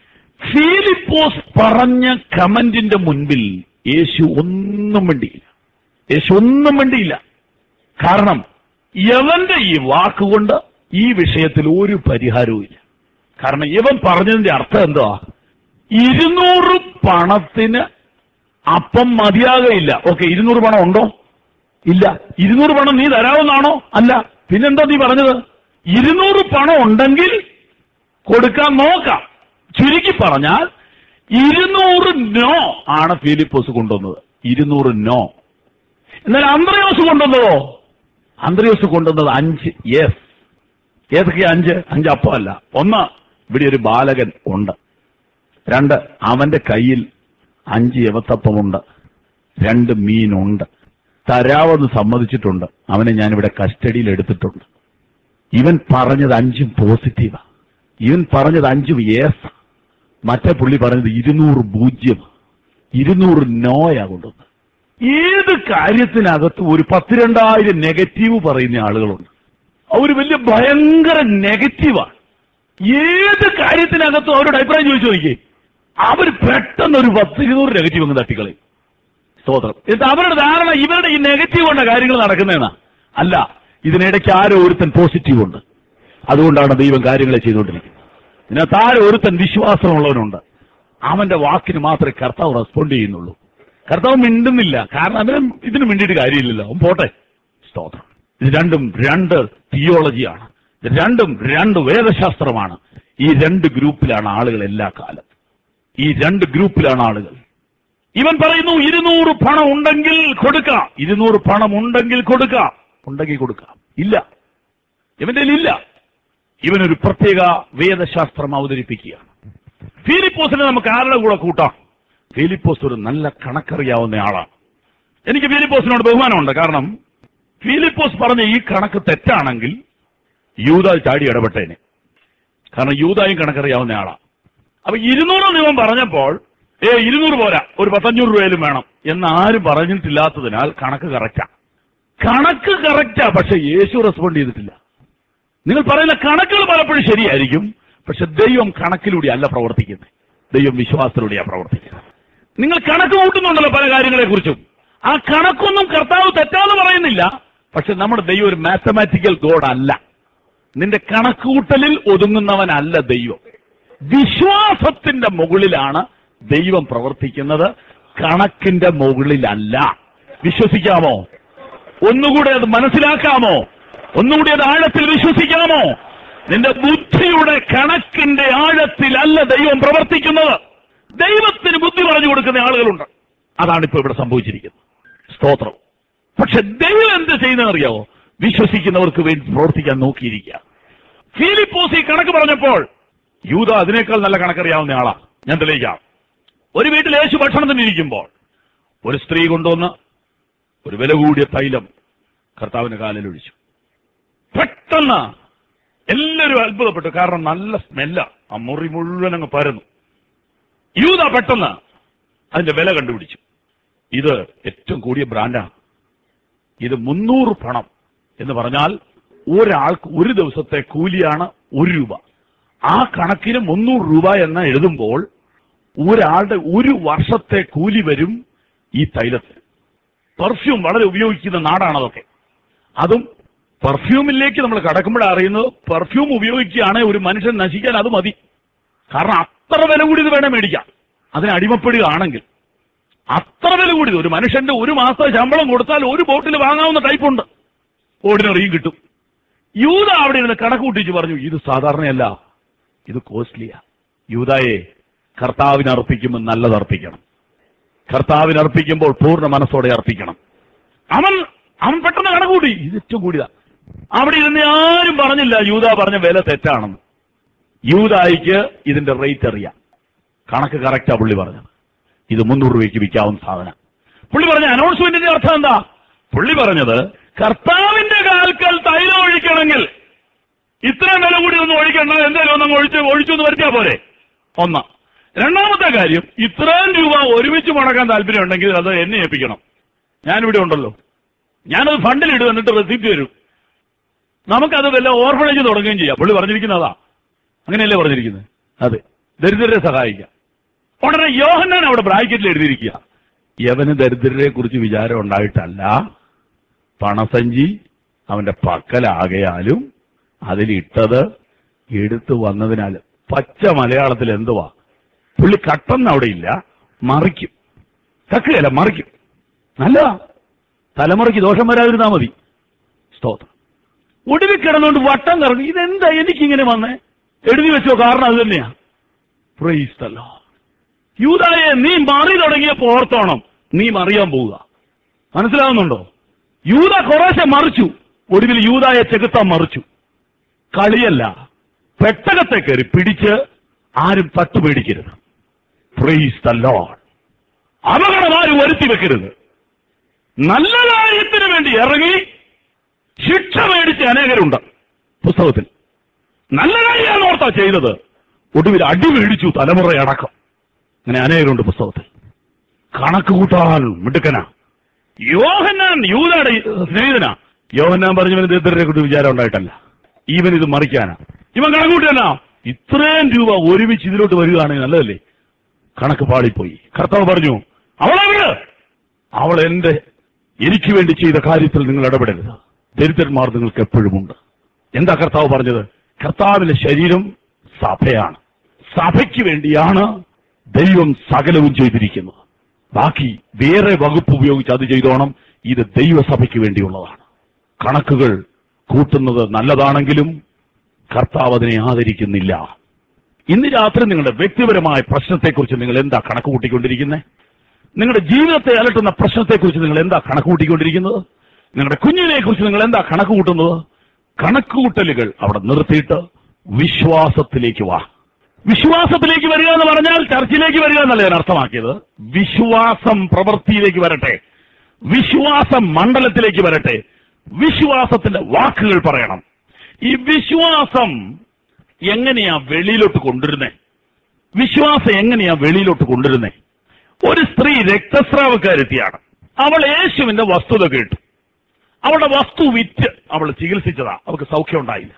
ഫീലിപ്പോസ് പറഞ്ഞ കമന്റിന്റെ മുൻപിൽ യേശു ഒന്നും വേണ്ടിയില്ല യേശു ഒന്നും വേണ്ടിയില്ല കാരണം യവന്റെ ഈ വാക്കുകൊണ്ട് ഈ വിഷയത്തിൽ ഒരു പരിഹാരവും ഇല്ല കാരണം ഇവൻ പറഞ്ഞതിന്റെ അർത്ഥം എന്തുവാ ഇരുന്നൂറ് പണത്തിന് അപ്പം മതിയാകയില്ല ഓക്കെ ഇരുന്നൂറ് പണം ഉണ്ടോ ഇല്ല ഇരുന്നൂറ് പണം നീ തരാവുന്നാണോ അല്ല പിന്നെന്താ നീ പറഞ്ഞത് ഇരുന്നൂറ് പണം ഉണ്ടെങ്കിൽ കൊടുക്കാൻ നോക്കാം ചുരുക്കി പറഞ്ഞാൽ ഇരുന്നൂറ് നോ ആണ് ഫിലിപ്പോസ് കൊണ്ടുവന്നത് ഇരുന്നൂറ് നോ എന്നാൽ അന്ത്രയോസ് കൊണ്ടുവന്നതോ അന്ത്രയോസ് കൊണ്ടുവന്നത് അഞ്ച് യെസ് ഏതൊക്കെയാ അഞ്ച് അഞ്ച് അപ്പം അല്ല ഒന്ന് ഇവിടെ ഒരു ബാലകൻ ഉണ്ട് രണ്ട് അവന്റെ കയ്യിൽ അഞ്ച് യവത്തപ്പമുണ്ട് രണ്ട് മീനുണ്ട് തരാവെന്ന് സമ്മതിച്ചിട്ടുണ്ട് അവനെ ഞാനിവിടെ കസ്റ്റഡിയിൽ എടുത്തിട്ടുണ്ട് ഇവൻ പറഞ്ഞത് അഞ്ചും പോസിറ്റീവാ ഇവൻ പറഞ്ഞത് അഞ്ചും യേസ് മറ്റേ പുള്ളി പറഞ്ഞത് ഇരുന്നൂറ് പൂജ്യം ഇരുന്നൂറ് നോയാ കൊണ്ടുവന്നത് ഏത് കാര്യത്തിനകത്ത് ഒരു പത്തിരണ്ടായിരം നെഗറ്റീവ് പറയുന്ന ആളുകളുണ്ട് അവർ വലിയ ഭയങ്കര നെഗറ്റീവാണ് ഏത് കാര്യത്തിനകത്തും അവരോട് അഭിപ്രായം ചോദിച്ചു നോക്കിയേ അവർ പെട്ടെന്ന് ഒരു പത്ത് ഇരുന്നൂറ് നെഗറ്റീവ് അങ്ങ് തട്ടിക്കളയും സ്തോത്രം എന്നിട്ട് അവരുടെ ധാരണ ഇവരുടെ ഈ നെഗറ്റീവ് കൊണ്ട കാര്യങ്ങൾ നടക്കുന്നതെന്നാ അല്ല ഇതിനിടയ്ക്ക് ആരോ ഒരുത്തൻ പോസിറ്റീവ് ഉണ്ട് അതുകൊണ്ടാണ് ദൈവം കാര്യങ്ങളെ ചെയ്തുകൊണ്ടിരിക്കുന്നത് ഇതിനകത്ത് ആരോ ഒരുത്തൻ വിശ്വാസമുള്ളവനുണ്ട് അവന്റെ വാക്കിന് മാത്രമേ കർത്താവ് റെസ്പോണ്ട് ചെയ്യുന്നുള്ളൂ കർത്താവ് മിണ്ടുന്നില്ല കാരണം അവനും ഇതിന് മിണ്ടിയിട്ട് കാര്യമില്ലല്ലോ അവൻ പോട്ടെ സ്തോത്രം ഇത് രണ്ടും രണ്ട് തിയോളജിയാണ് ഇത് രണ്ടും രണ്ട് വേദശാസ്ത്രമാണ് ഈ രണ്ട് ഗ്രൂപ്പിലാണ് ആളുകൾ എല്ലാ കാലത്തും ഈ രണ്ട് ഗ്രൂപ്പിലാണ് ആളുകൾ ഇവൻ പറയുന്നു ഇരുന്നൂറ് പണം ഉണ്ടെങ്കിൽ കൊടുക്കാം ഇരുന്നൂറ് പണം ഉണ്ടെങ്കിൽ കൊടുക്കാം ഉണ്ടെങ്കിൽ കൊടുക്കാം ഇല്ല ഇവന്റെ കയ്യിൽ ഇല്ല ഇവനൊരു പ്രത്യേക വേദശാസ്ത്രം അവതരിപ്പിക്കുകയാണ് ഫിലിപ്പോസിനെ നമുക്ക് ആരുടെ കൂടെ കൂട്ടാം ഫിലിപ്പോസ് ഒരു നല്ല കണക്കറിയാവുന്ന ആളാണ് എനിക്ക് ഫിലിപ്പോസിനോട് ബഹുമാനമുണ്ട് കാരണം ഫിലിപ്പോസ് പറഞ്ഞ ഈ കണക്ക് തെറ്റാണെങ്കിൽ യൂത ചാടി ഇടപെട്ടേനെ കാരണം യൂതായും കണക്കറിയാവുന്ന ആളാണ് അപ്പൊ ഇരുന്നൂറ് നിയമം പറഞ്ഞപ്പോൾ ഏ ഇരുന്നൂറ് പോരാ ഒരു പത്തഞ്ഞൂറ് രൂപയിലും വേണം എന്ന് ആരും പറഞ്ഞിട്ടില്ലാത്തതിനാൽ കണക്ക് കറക്റ്റാ കണക്ക് കറക്റ്റാ പക്ഷെ യേശു റെസ്പോണ്ട് ചെയ്തിട്ടില്ല നിങ്ങൾ പറയുന്ന കണക്കുകൾ പലപ്പോഴും ശരിയായിരിക്കും പക്ഷെ ദൈവം കണക്കിലൂടെ അല്ല പ്രവർത്തിക്കുന്നത് ദൈവം വിശ്വാസത്തിലൂടെയാണ് പ്രവർത്തിക്കുന്നത് നിങ്ങൾ കണക്ക് കൂട്ടുന്നുണ്ടല്ലോ പല കാര്യങ്ങളെ കുറിച്ചും ആ കണക്കൊന്നും കർത്താവ് തെറ്റാന്ന് പറയുന്നില്ല പക്ഷെ നമ്മുടെ ദൈവം ഒരു മാത്തമാറ്റിക്കൽ ഗോഡ് അല്ല നിന്റെ കണക്കുകൂട്ടലിൽ ഒതുങ്ങുന്നവനല്ല ദൈവം വിശ്വാസത്തിന്റെ മുകളിലാണ് ദൈവം പ്രവർത്തിക്കുന്നത് കണക്കിന്റെ മുകളിലല്ല വിശ്വസിക്കാമോ ഒന്നുകൂടെ അത് മനസ്സിലാക്കാമോ ഒന്നുകൂടി അത് ആഴത്തിൽ വിശ്വസിക്കാമോ നിന്റെ ബുദ്ധിയുടെ കണക്കിന്റെ ആഴത്തിലല്ല ദൈവം പ്രവർത്തിക്കുന്നത് ദൈവത്തിന് ബുദ്ധി പറഞ്ഞു കൊടുക്കുന്ന ആളുകളുണ്ട് അതാണ് ഇപ്പൊ ഇവിടെ സംഭവിച്ചിരിക്കുന്നത് സ്തോത്രം പക്ഷെ ദൈവം എന്ത് ചെയ്യുന്നതെന്നറിയാവോ വിശ്വസിക്കുന്നവർക്ക് വേണ്ടി പ്രവർത്തിക്കാൻ നോക്കിയിരിക്കുക ഫിലിപ്പോസ് ഈ കണക്ക് പറഞ്ഞപ്പോൾ യൂത അതിനേക്കാൾ നല്ല കണക്കറിയാവുന്ന ആളാ ഞാൻ തെളിയിക്കാം ഒരു വീട്ടിൽ യേശു ഭക്ഷണത്തിന് ഇരിക്കുമ്പോൾ ഒരു സ്ത്രീ കൊണ്ടുവന്ന് ഒരു വില കൂടിയ തൈലം കർത്താവിന്റെ കാലിൽ ഒഴിച്ചു പെട്ടെന്ന് എല്ലാവരും അത്ഭുതപ്പെട്ടു കാരണം നല്ല സ്മെല്ല ആ മുറി മുഴുവൻ അങ്ങ് പരന്നു യൂത പെട്ടെന്ന് അതിന്റെ വില കണ്ടുപിടിച്ചു ഇത് ഏറ്റവും കൂടിയ ബ്രാൻഡാണ് ഇത് മുന്നൂറ് പണം എന്ന് പറഞ്ഞാൽ ഒരാൾക്ക് ഒരു ദിവസത്തെ കൂലിയാണ് ഒരു രൂപ ആ കണക്കിന് മുന്നൂറ് രൂപ എന്ന് എഴുതുമ്പോൾ ഒരാളുടെ ഒരു വർഷത്തെ കൂലി വരും ഈ തൈലത്തിന് പെർഫ്യൂം വളരെ ഉപയോഗിക്കുന്ന നാടാണ് അതൊക്കെ അതും പെർഫ്യൂമിലേക്ക് നമ്മൾ കടക്കുമ്പോഴാണ് അറിയുന്നത് പെർഫ്യൂം ഉപയോഗിക്കുകയാണെങ്കിൽ ഒരു മനുഷ്യൻ നശിക്കാൻ അത് മതി കാരണം അത്ര വില കൂടി ഇത് വേണേ മേടിക്കാം അതിന് അടിമപ്പെടുകയാണെങ്കിൽ അത്ര വില കൂടിയത് ഒരു മനുഷ്യന്റെ ഒരു മാസത്തെ ശമ്പളം കൊടുത്താൽ ഒരു ബോട്ടിൽ വാങ്ങാവുന്ന ടൈപ്പ് ഉണ്ട് ഓർഡിനറിയും കിട്ടും യൂത അവിടെ ഇരുന്ന് കണക്ക് കൂട്ടിച്ച് പറഞ്ഞു ഇത് സാധാരണയല്ല ഇത് കോസ്റ്റ്ലിയാ യൂതായെ കർത്താവിന് അർപ്പിക്കുമ്പോൾ നല്ലത് അർപ്പിക്കണം കർത്താവിന് അർപ്പിക്കുമ്പോൾ പൂർണ്ണ മനസ്സോടെ അർപ്പിക്കണം അവൻ അവൻ പെട്ടെന്ന് കണക്ക് കൂട്ടി ഇത് ഏറ്റവും കൂടിയതാ അവിടെ ഇരുന്ന് ആരും പറഞ്ഞില്ല യൂത പറഞ്ഞ വില തെറ്റാണെന്ന് യൂതായിക്ക് ഇതിന്റെ റേറ്റ് അറിയാം കണക്ക് കറക്റ്റാ പുള്ളി പറഞ്ഞത് ഇത് മുന്നൂറ് രൂപയ്ക്ക് വിൽക്കാവുന്ന സാധനം പുള്ളി പറഞ്ഞ അനൗൺസ്മെന്റിന്റെ അർത്ഥം എന്താ പുള്ളി പറഞ്ഞത് കർത്താവിന്റെ കാൽക്കൽ തൈലം ഒഴിക്കണമെങ്കിൽ ഇത്രയും വില കൂടി ഒന്നും ഒഴിക്കണ്ട എന്തായാലും ഒന്നും ഒഴിച്ച് ഒഴിച്ചു എന്ന് വരുത്തിയാ പോരെ ഒന്ന് രണ്ടാമത്തെ കാര്യം ഇത്രയും രൂപ ഒരുമിച്ച് മുടക്കാൻ താല്പര്യം ഉണ്ടെങ്കിൽ അത് എന്നെ ഏൽപ്പിക്കണം ഞാനിവിടെ ഉണ്ടല്ലോ ഞാനത് ഫണ്ടിലിടും എന്നിട്ട് റെസിപ്റ്റ് തരും നമുക്കത് വല്ല ഓർഫണേജ് തുടങ്ങുകയും ചെയ്യാം പുള്ളി പറഞ്ഞിരിക്കുന്നതാ അങ്ങനെയല്ലേ പറഞ്ഞിരിക്കുന്നത് അതെ ദരിദ്രരെ സഹായിക്കാം ഉടനെ യോഹന്നാൻ അവിടെ ബ്രാക്കറ്റിൽ എഴുതിയിരിക്കുക യവന് ദരിദ്രരെ കുറിച്ച് വിചാരം ഉണ്ടായിട്ടല്ല പണസഞ്ചി അവന്റെ പക്കലാകയാലും അതിലിട്ടത് എടുത്തു വന്നതിനാൽ പച്ച മലയാളത്തിൽ എന്തുവാ പുള്ളി കട്ടെന്ന് അവിടെ ഇല്ല മറിക്കും കക്കുകയല്ല മറിക്കും നല്ലതാ തലമുറയ്ക്ക് ദോഷം വരാതിരുന്നാ മതി സ്തോത്രം ഒടുവിൽ കിടന്നുകൊണ്ട് വട്ടം കറങ്ങി ഇതെന്താ എനിക്കിങ്ങനെ വന്നേ എഴുതി വെച്ചോ കാരണം അത് തന്നെയാ പ്രൈസ്തല്ലോ യൂതായെ നീ മറി തുടങ്ങിയപ്പോ ഓർത്തോണം നീ മറിയാൻ പോവുക മനസ്സിലാവുന്നുണ്ടോ യൂത കുറേശ്ശെ മറിച്ചു ഒടുവിൽ യൂതായെ ചെകുത്താൻ മറിച്ചു കളിയല്ല പെട്ടകത്തെ കയറി പിടിച്ച് ആരും തട്ടുപേടിക്കരുത് പ്രൈസ് ദ ലോഡ് അപകടം ആരും വരുത്തി വെക്കരുത് നല്ല കാര്യത്തിന് വേണ്ടി ഇറങ്ങി ശിക്ഷ മേടിച്ച അനേകരുണ്ട് പുസ്തകത്തിൽ നല്ല കാര്യമാണ് ഓർത്താ ചെയ്തത് ഒടുവിൽ അടി മേടിച്ചു തലമുറയടക്കം അങ്ങനെ അനേകരുണ്ട് പുസ്തകത്തിൽ കണക്ക് കൂട്ടാൻ മിടുക്കനാ യോഹന്നാൻ യൂതയുടെ സ്നേഹിതനാ യോഹന്നാൻ പറഞ്ഞവന് ദരിദ്രരെ കുറിച്ച് വിചാരം ഉണ്ടായിട്ടല്ല ഇവൻ ഇത് മറിക്കാനാ ഇവൻ കണക്ക് കൂട്ടിയാനാ ഇത്രയും രൂപ ഒരുമിച്ച് ഇതിലോട്ട് വരികയാണെങ്കിൽ നല്ലതല്ലേ കണക്ക് പാളിപ്പോയി കർത്താവ് പറഞ്ഞു അവളെ വിട് അവൾ എന്റെ എനിക്ക് വേണ്ടി ചെയ്ത കാര്യത്തിൽ നിങ്ങൾ ഇടപെടരുത് ദരിദ്രന്മാർ നിങ്ങൾക്ക് എപ്പോഴും ഉണ്ട് എന്താ കർത്താവ് പറഞ്ഞത് കർത്താവിന്റെ ശരീരം സഭയാണ് സഭയ്ക്ക് വേണ്ടിയാണ് ദൈവം സകലവും ചെയ്തിരിക്കുന്നത് ബാക്കി വേറെ വകുപ്പ് ഉപയോഗിച്ച് അത് ചെയ്തോണം ഇത് ദൈവസഭയ്ക്ക് വേണ്ടിയുള്ളതാണ് കണക്കുകൾ കൂട്ടുന്നത് നല്ലതാണെങ്കിലും കർത്താവ് അതിനെ ആദരിക്കുന്നില്ല ഇന്ന് രാത്രി നിങ്ങളുടെ വ്യക്തിപരമായ പ്രശ്നത്തെക്കുറിച്ച് നിങ്ങൾ എന്താ കണക്ക് കൂട്ടിക്കൊണ്ടിരിക്കുന്നത് നിങ്ങളുടെ ജീവിതത്തെ അലട്ടുന്ന പ്രശ്നത്തെക്കുറിച്ച് നിങ്ങൾ എന്താ കണക്ക് കൂട്ടിക്കൊണ്ടിരിക്കുന്നത് നിങ്ങളുടെ കുഞ്ഞിനെ കുറിച്ച് നിങ്ങൾ എന്താ കണക്ക് കൂട്ടുന്നത് കണക്കുകൂട്ടലുകൾ അവിടെ നിർത്തിയിട്ട് വിശ്വാസത്തിലേക്ക് വാ വിശ്വാസത്തിലേക്ക് വരിക എന്ന് പറഞ്ഞാൽ ചർച്ചിലേക്ക് വരിക എന്നല്ല ഞാൻ അർത്ഥമാക്കിയത് വിശ്വാസം പ്രവൃത്തിയിലേക്ക് വരട്ടെ വിശ്വാസം മണ്ഡലത്തിലേക്ക് വരട്ടെ വിശ്വാസത്തിന്റെ വാക്കുകൾ പറയണം ഈ വിശ്വാസം എങ്ങനെയാ വെളിയിലോട്ട് കൊണ്ടുവരുന്നേ വിശ്വാസം എങ്ങനെയാ വെളിയിലോട്ട് കൊണ്ടുവരുന്നേ ഒരു സ്ത്രീ രക്തസ്രാവക്കാരെത്തിയാണ് അവൾ യേശുവിന്റെ വസ്തുത കേട്ടു അവളുടെ വസ്തു വിറ്റ് അവൾ ചികിത്സിച്ചതാ അവൾക്ക് സൗഖ്യം ഉണ്ടായില്ല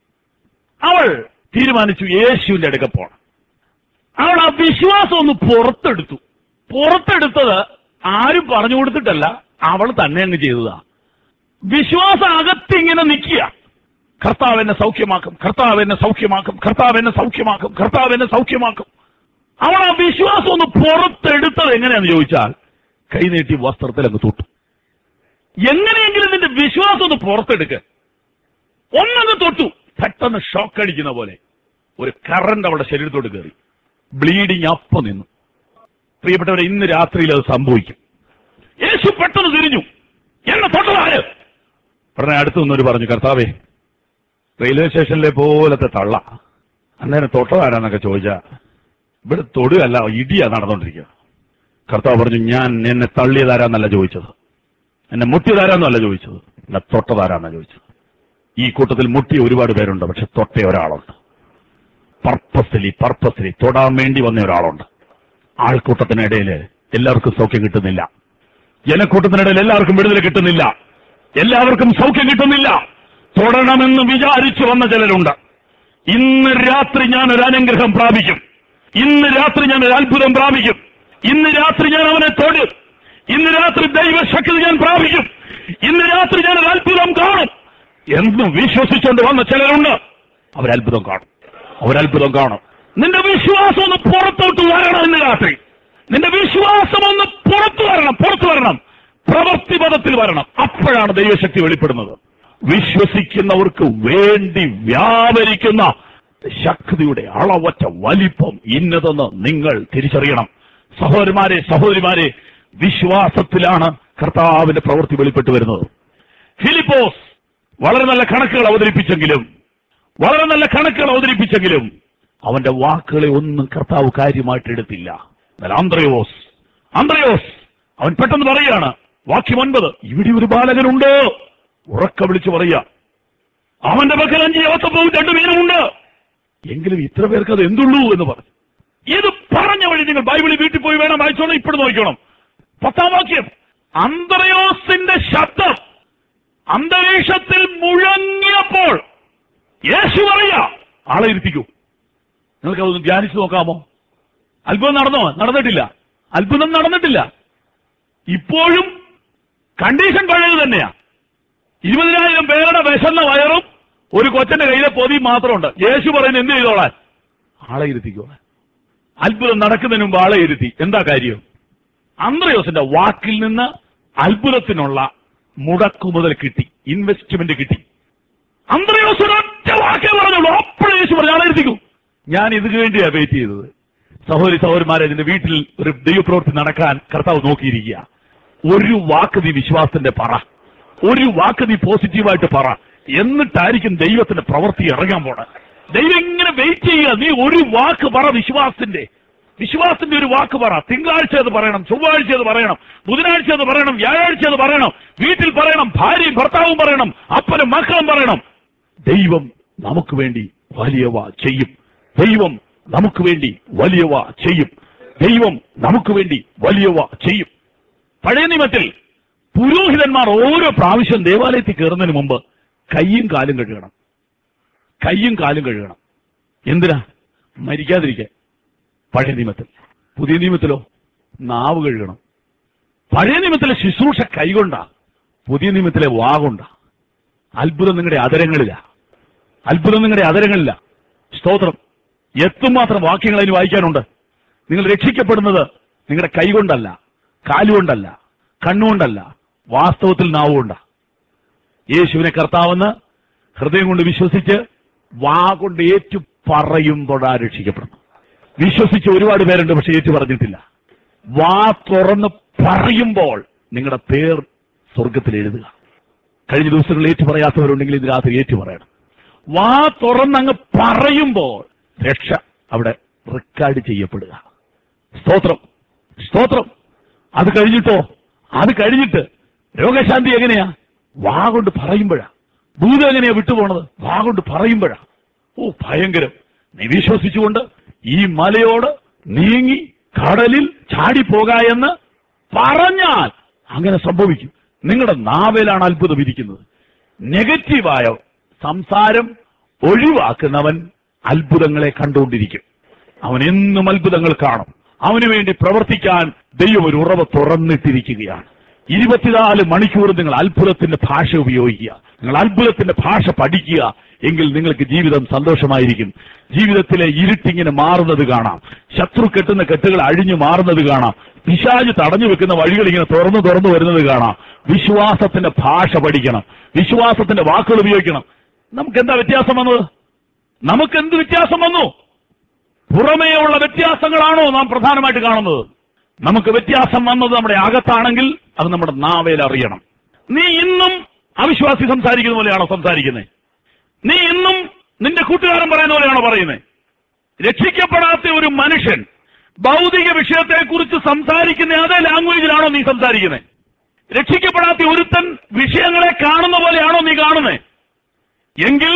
അവൾ തീരുമാനിച്ചു യേശുവിന്റെ അടുക്ക പോണം അവൾ ആ വിശ്വാസം ഒന്ന് പുറത്തെടുത്തു പുറത്തെടുത്തത് ആരും പറഞ്ഞു കൊടുത്തിട്ടല്ല അവൾ തന്നെ അങ്ങ് ചെയ്തതാ വിശ്വാസം അകത്തിങ്ങനെ നിൽക്കുക കർത്താവ് എന്നെ സൗഖ്യമാക്കും കർത്താവ് എന്നെ സൗഖ്യമാക്കും കർത്താവ് എന്നെ സൗഖ്യമാക്കും കർത്താവ് എന്നെ സൗഖ്യമാക്കും അവൾ ആ വിശ്വാസം ഒന്ന് പുറത്തെടുത്തത് എങ്ങനെയാന്ന് ചോദിച്ചാൽ കൈനീട്ടി വസ്ത്രത്തിൽ അങ്ങ് തൊട്ടു എങ്ങനെയെങ്കിലും നിന്റെ വിശ്വാസം ഒന്ന് പുറത്തെടുക്ക് ഒന്നങ്ങ് തൊട്ടു പെട്ടെന്ന് ഷോക്ക് അടിക്കുന്ന പോലെ ഒരു കറണ്ട് അവളുടെ ശരീരത്തോട് കയറി ബ്ലീഡിങ് അപ്പം നിന്നു പ്രിയപ്പെട്ടവരെ ഇന്ന് രാത്രിയിൽ അത് സംഭവിക്കും യേശു പെട്ടെന്ന് തിരിഞ്ഞു എന്നെ തൊട്ടതാര് ഉടനെ അടുത്തു നിന്നൊരു പറഞ്ഞു കർത്താവേ റെയിൽവേ സ്റ്റേഷനിലെ പോലത്തെ തള്ള അന്നേരം തൊട്ടതാരാന്നൊക്കെ ചോദിച്ചാ ഇവിടെ തൊടുകയല്ല ഇടിയാ നടന്നുകൊണ്ടിരിക്കുക കർത്താവ് പറഞ്ഞു ഞാൻ എന്നെ തള്ളിയതാരാന്നല്ല ചോദിച്ചത് എന്നെ മുട്ടിയതാരാന്നല്ല ചോദിച്ചത് എന്നെ തൊട്ടതാരാന്നാ ചോദിച്ചത് ഈ കൂട്ടത്തിൽ മുട്ടിയ ഒരുപാട് പേരുണ്ട് പക്ഷെ തൊട്ട ഒരാളുണ്ട് പർപ്പസ്ലി പർപ്പസ്ലി തൊടാൻ വേണ്ടി വന്ന ഒരാളുണ്ട് ആൾക്കൂട്ടത്തിനിടയിൽ എല്ലാവർക്കും സൗഖ്യം കിട്ടുന്നില്ല ജനക്കൂട്ടത്തിനിടയിൽ എല്ലാവർക്കും വിടുതൽ കിട്ടുന്നില്ല എല്ലാവർക്കും സൗഖ്യം കിട്ടുന്നില്ല തൊടണമെന്ന് വിചാരിച്ചു വന്ന ചിലരുണ്ട് ഇന്ന് രാത്രി ഞാൻ ഒരു അനുഗ്രഹം പ്രാപിക്കും ഇന്ന് രാത്രി ഞാൻ ഒരു അത്ഭുതം പ്രാപിക്കും ഇന്ന് രാത്രി ഞാൻ അവനെ തൊടും ഇന്ന് രാത്രി ദൈവശക്തി ഞാൻ പ്രാപിക്കും ഇന്ന് രാത്രി ഞാൻ ഒരു അത്ഭുതം കാണും എന്ന് വിശ്വസിച്ചുകൊണ്ട് വന്ന ചിലരുണ്ട് അവരത്ഭുതം കാണും അവരത്ഭുതം കാണും നിന്റെ വിശ്വാസം ഒന്ന് പുറത്തോട്ട് വരണം ഇന്ന് രാത്രി നിന്റെ വിശ്വാസം ഒന്ന് പുറത്തു വരണം പുറത്തു വരണം പ്രവൃത്തിപഥത്തിൽ വരണം അപ്പോഴാണ് ദൈവശക്തി വെളിപ്പെടുന്നത് വിശ്വസിക്കുന്നവർക്ക് വേണ്ടി വ്യാപരിക്കുന്ന ശക്തിയുടെ അളവറ്റ വലിപ്പം ഇന്നതെന്ന് നിങ്ങൾ തിരിച്ചറിയണം സഹോദരന്മാരെ സഹോദരിമാരെ വിശ്വാസത്തിലാണ് കർത്താവിന്റെ പ്രവൃത്തി വെളിപ്പെട്ടു വരുന്നത് ഫിലിപ്പോസ് വളരെ നല്ല കണക്കുകൾ അവതരിപ്പിച്ചെങ്കിലും വളരെ നല്ല കണക്കുകൾ അവതരിപ്പിച്ചെങ്കിലും അവന്റെ വാക്കുകളെ ഒന്നും കർത്താവ് കാര്യമായിട്ട് എടുത്തില്ല എന്നാൽ ആന്ത്രയോസ് ആന്ത്രയോസ് അവൻ പെട്ടെന്ന് പറയാണ് വാക്യം ഒൻപത് ഇവിടെ ഒരു ബാലകനുണ്ട് ഉറക്ക വിളിച്ചു പറയുക അവന്റെ പക്കൽ അഞ്ച് യവത്തപ്പവും രണ്ടു മീനുമുണ്ട് എങ്കിലും ഇത്ര പേർക്ക് അത് എന്തുള്ളൂ എന്ന് പറഞ്ഞു ഇത് പറഞ്ഞ വഴി നിങ്ങൾ ബൈബിളിൽ വീട്ടിൽ പോയി വേണം വായിച്ചോണം ഇപ്പോഴും നോക്കണം പത്താം വാക്യം അന്ത്രയോസിന്റെ ശബ്ദം അന്തരീക്ഷത്തിൽ മുഴങ്ങിയപ്പോൾ യേശു പറയാ ആളെ ഇരുത്തിക്കൂ നിങ്ങൾക്ക് അതൊന്ന് ധ്യാനിച്ചു നോക്കാമോ അത്ഭുതം നടന്നോ നടന്നിട്ടില്ല അത്ഭുതം നടന്നിട്ടില്ല ഇപ്പോഴും കണ്ടീഷൻ പഴയത് തന്നെയാ ഇരുപതിനായിരം പേരുടെ വിശന്ന വയറും ഒരു കൊച്ചന്റെ കയ്യിലെ പൊതിയും മാത്രമുണ്ട് യേശു പറയുന്നത് എന്ത് ചെയ്തോളാൻ ആളെ ഇരുത്തിക്കോളാൻ അത്ഭുതം നടക്കുന്നതിന് മുമ്പ് ആളെ ഇരുത്തി എന്താ കാര്യം അന്ത്രയോസിന്റെ വാക്കിൽ നിന്ന് അത്ഭുതത്തിനുള്ള മുടക്കുമുതൽ കിട്ടി ഇൻവെസ്റ്റ്മെന്റ് കിട്ടി അന്ത്രയോസ് ഒരൊറ്റ വാക്കേ പറഞ്ഞുള്ളൂ അപ്പോഴേ യേശു പറഞ്ഞു ആളെ ഇരുത്തിക്കും ഞാൻ ഇതിനു വേണ്ടിയാ വെയിറ്റ് ചെയ്തത് സഹോദരി സഹോദരന്മാരെ ഇതിന്റെ വീട്ടിൽ ഒരു ദൈവപ്രവൃത്തി നടക്കാൻ കർത്താവ് നോക്കിയിരിക്കുക ഒരു വാക്ക് നീ വിശ്വാസത്തിന്റെ പറ ഒരു വാക്ക് നീ പോസിറ്റീവായിട്ട് പറ എന്നിട്ടായിരിക്കും ദൈവത്തിന്റെ പ്രവൃത്തി ഇറങ്ങാൻ പോണ ദൈവം ഇങ്ങനെ വെയിറ്റ് ചെയ്യുക നീ ഒരു വാക്ക് പറ വിശ്വാസത്തിന്റെ വിശ്വാസത്തിന്റെ ഒരു വാക്ക് പറ തിങ്കളാഴ്ച അത് പറയണം ചൊവ്വാഴ്ച അത് പറയണം ബുധനാഴ്ച അത് പറയണം വ്യാഴാഴ്ച അത് പറയണം വീട്ടിൽ പറയണം ഭാര്യയും ഭർത്താവും പറയണം അപ്പനും മക്കളും പറയണം ദൈവം നമുക്ക് വേണ്ടി വലിയവ ചെയ്യും ദൈവം നമുക്ക് വേണ്ടി വലിയവ ചെയ്യും ദൈവം നമുക്ക് വേണ്ടി വലിയവ ചെയ്യും പഴയ നിയമത്തിൽ പുരോഹിതന്മാർ ഓരോ പ്രാവശ്യം ദേവാലയത്തിൽ കയറുന്നതിന് മുമ്പ് കയ്യും കാലും കഴുകണം കയ്യും കാലും കഴുകണം എന്തിനാ മരിക്കാതിരിക്കാൻ പഴയ നിയമത്തിൽ പുതിയ നിയമത്തിലോ നാവ് കഴുകണം പഴയ നിയമത്തിലെ ശുശ്രൂഷ കൈകൊണ്ടാ പുതിയ നിയമത്തിലെ വാഗൊണ്ടാ അത്ഭുതം നിങ്ങളുടെ അതരങ്ങളിലാ അത്ഭുതം നിങ്ങളുടെ അതരങ്ങളില്ല സ്തോത്രം എത്തുമാത്രം വാക്യങ്ങൾ അതിന് വായിക്കാനുണ്ട് നിങ്ങൾ രക്ഷിക്കപ്പെടുന്നത് നിങ്ങളുടെ കൈകൊണ്ടല്ല കാലുകൊണ്ടല്ല കണ്ണുകൊണ്ടല്ല വാസ്തവത്തിൽ നാവുകൊണ്ടാ യേശുവിനെ കർത്താവെന്ന് ഹൃദയം കൊണ്ട് വിശ്വസിച്ച് വാ കൊണ്ട് ഏറ്റു പറയുമ്പോഴാ രക്ഷിക്കപ്പെടുന്നു വിശ്വസിച്ച് ഒരുപാട് പേരുണ്ട് പക്ഷെ ഏറ്റു പറഞ്ഞിട്ടില്ല വാ തുറന്ന് പറയുമ്പോൾ നിങ്ങളുടെ പേർ സ്വർഗത്തിൽ എഴുതുക കഴിഞ്ഞ ദിവസങ്ങളിൽ ഏറ്റു പറയാത്തവരുണ്ടെങ്കിൽ ഇത് രാത്രി ഏറ്റു പറയണം വാ തുറന്നങ്ങ് പറയുമ്പോൾ രക്ഷ അവിടെ റെക്കോർഡ് ചെയ്യപ്പെടുക സ്തോത്രം സ്തോത്രം അത് കഴിഞ്ഞിട്ടോ അത് കഴിഞ്ഞിട്ട് രോഗശാന്തി എങ്ങനെയാ വാ കൊണ്ട് പറയുമ്പോഴാ ഭൂതം എങ്ങനെയാ വിട്ടുപോണത് വാ കൊണ്ട് പറയുമ്പോഴാ ഓ ഭയങ്കരം നീ വിശ്വസിച്ചുകൊണ്ട് ഈ മലയോട് നീങ്ങി കടലിൽ ചാടിപ്പോക എന്ന് പറഞ്ഞാൽ അങ്ങനെ സംഭവിക്കും നിങ്ങളുടെ നാവേലാണ് അത്ഭുതം ഇരിക്കുന്നത് നെഗറ്റീവായ സംസാരം ഒഴിവാക്കുന്നവൻ അത്ഭുതങ്ങളെ കണ്ടുകൊണ്ടിരിക്കും അവൻ എന്നും അത്ഭുതങ്ങൾ കാണും അവന് വേണ്ടി പ്രവർത്തിക്കാൻ ദൈവം ഒരു ഉറവ തുറന്നിട്ടിരിക്കുകയാണ് ഇരുപത്തിനാല് മണിക്കൂർ നിങ്ങൾ അത്ഭുതത്തിന്റെ ഭാഷ ഉപയോഗിക്കുക നിങ്ങൾ അത്ഭുതത്തിന്റെ ഭാഷ പഠിക്കുക എങ്കിൽ നിങ്ങൾക്ക് ജീവിതം സന്തോഷമായിരിക്കും ജീവിതത്തിലെ ഇരുട്ടിങ്ങനെ മാറുന്നത് കാണാം ശത്രു കെട്ടുന്ന കെട്ടുകൾ അഴിഞ്ഞു മാറുന്നത് കാണാം പിശാജ് തടഞ്ഞു വെക്കുന്ന വഴികൾ ഇങ്ങനെ തുറന്നു തുറന്നു വരുന്നത് കാണാം വിശ്വാസത്തിന്റെ ഭാഷ പഠിക്കണം വിശ്വാസത്തിന്റെ വാക്കുകൾ ഉപയോഗിക്കണം നമുക്ക് എന്താ വ്യത്യാസം വന്നത് നമുക്ക് എന്ത് വ്യത്യാസം വന്നു പുറമേയുള്ള വ്യത്യാസങ്ങളാണോ നാം പ്രധാനമായിട്ട് കാണുന്നത് നമുക്ക് വ്യത്യാസം വന്നത് നമ്മുടെ അകത്താണെങ്കിൽ അത് നമ്മുടെ നാവേൽ അറിയണം നീ ഇന്നും അവിശ്വാസി സംസാരിക്കുന്ന പോലെയാണോ സംസാരിക്കുന്നത് നീ ഇന്നും നിന്റെ കൂട്ടുകാരൻ പറയുന്ന പോലെയാണോ പറയുന്നത് രക്ഷിക്കപ്പെടാത്ത ഒരു മനുഷ്യൻ ഭൗതിക വിഷയത്തെക്കുറിച്ച് സംസാരിക്കുന്ന അതേ ലാംഗ്വേജിലാണോ നീ സംസാരിക്കുന്നത് രക്ഷിക്കപ്പെടാത്ത ഒരുത്തൻ വിഷയങ്ങളെ കാണുന്ന പോലെയാണോ നീ കാണുന്നത് എങ്കിൽ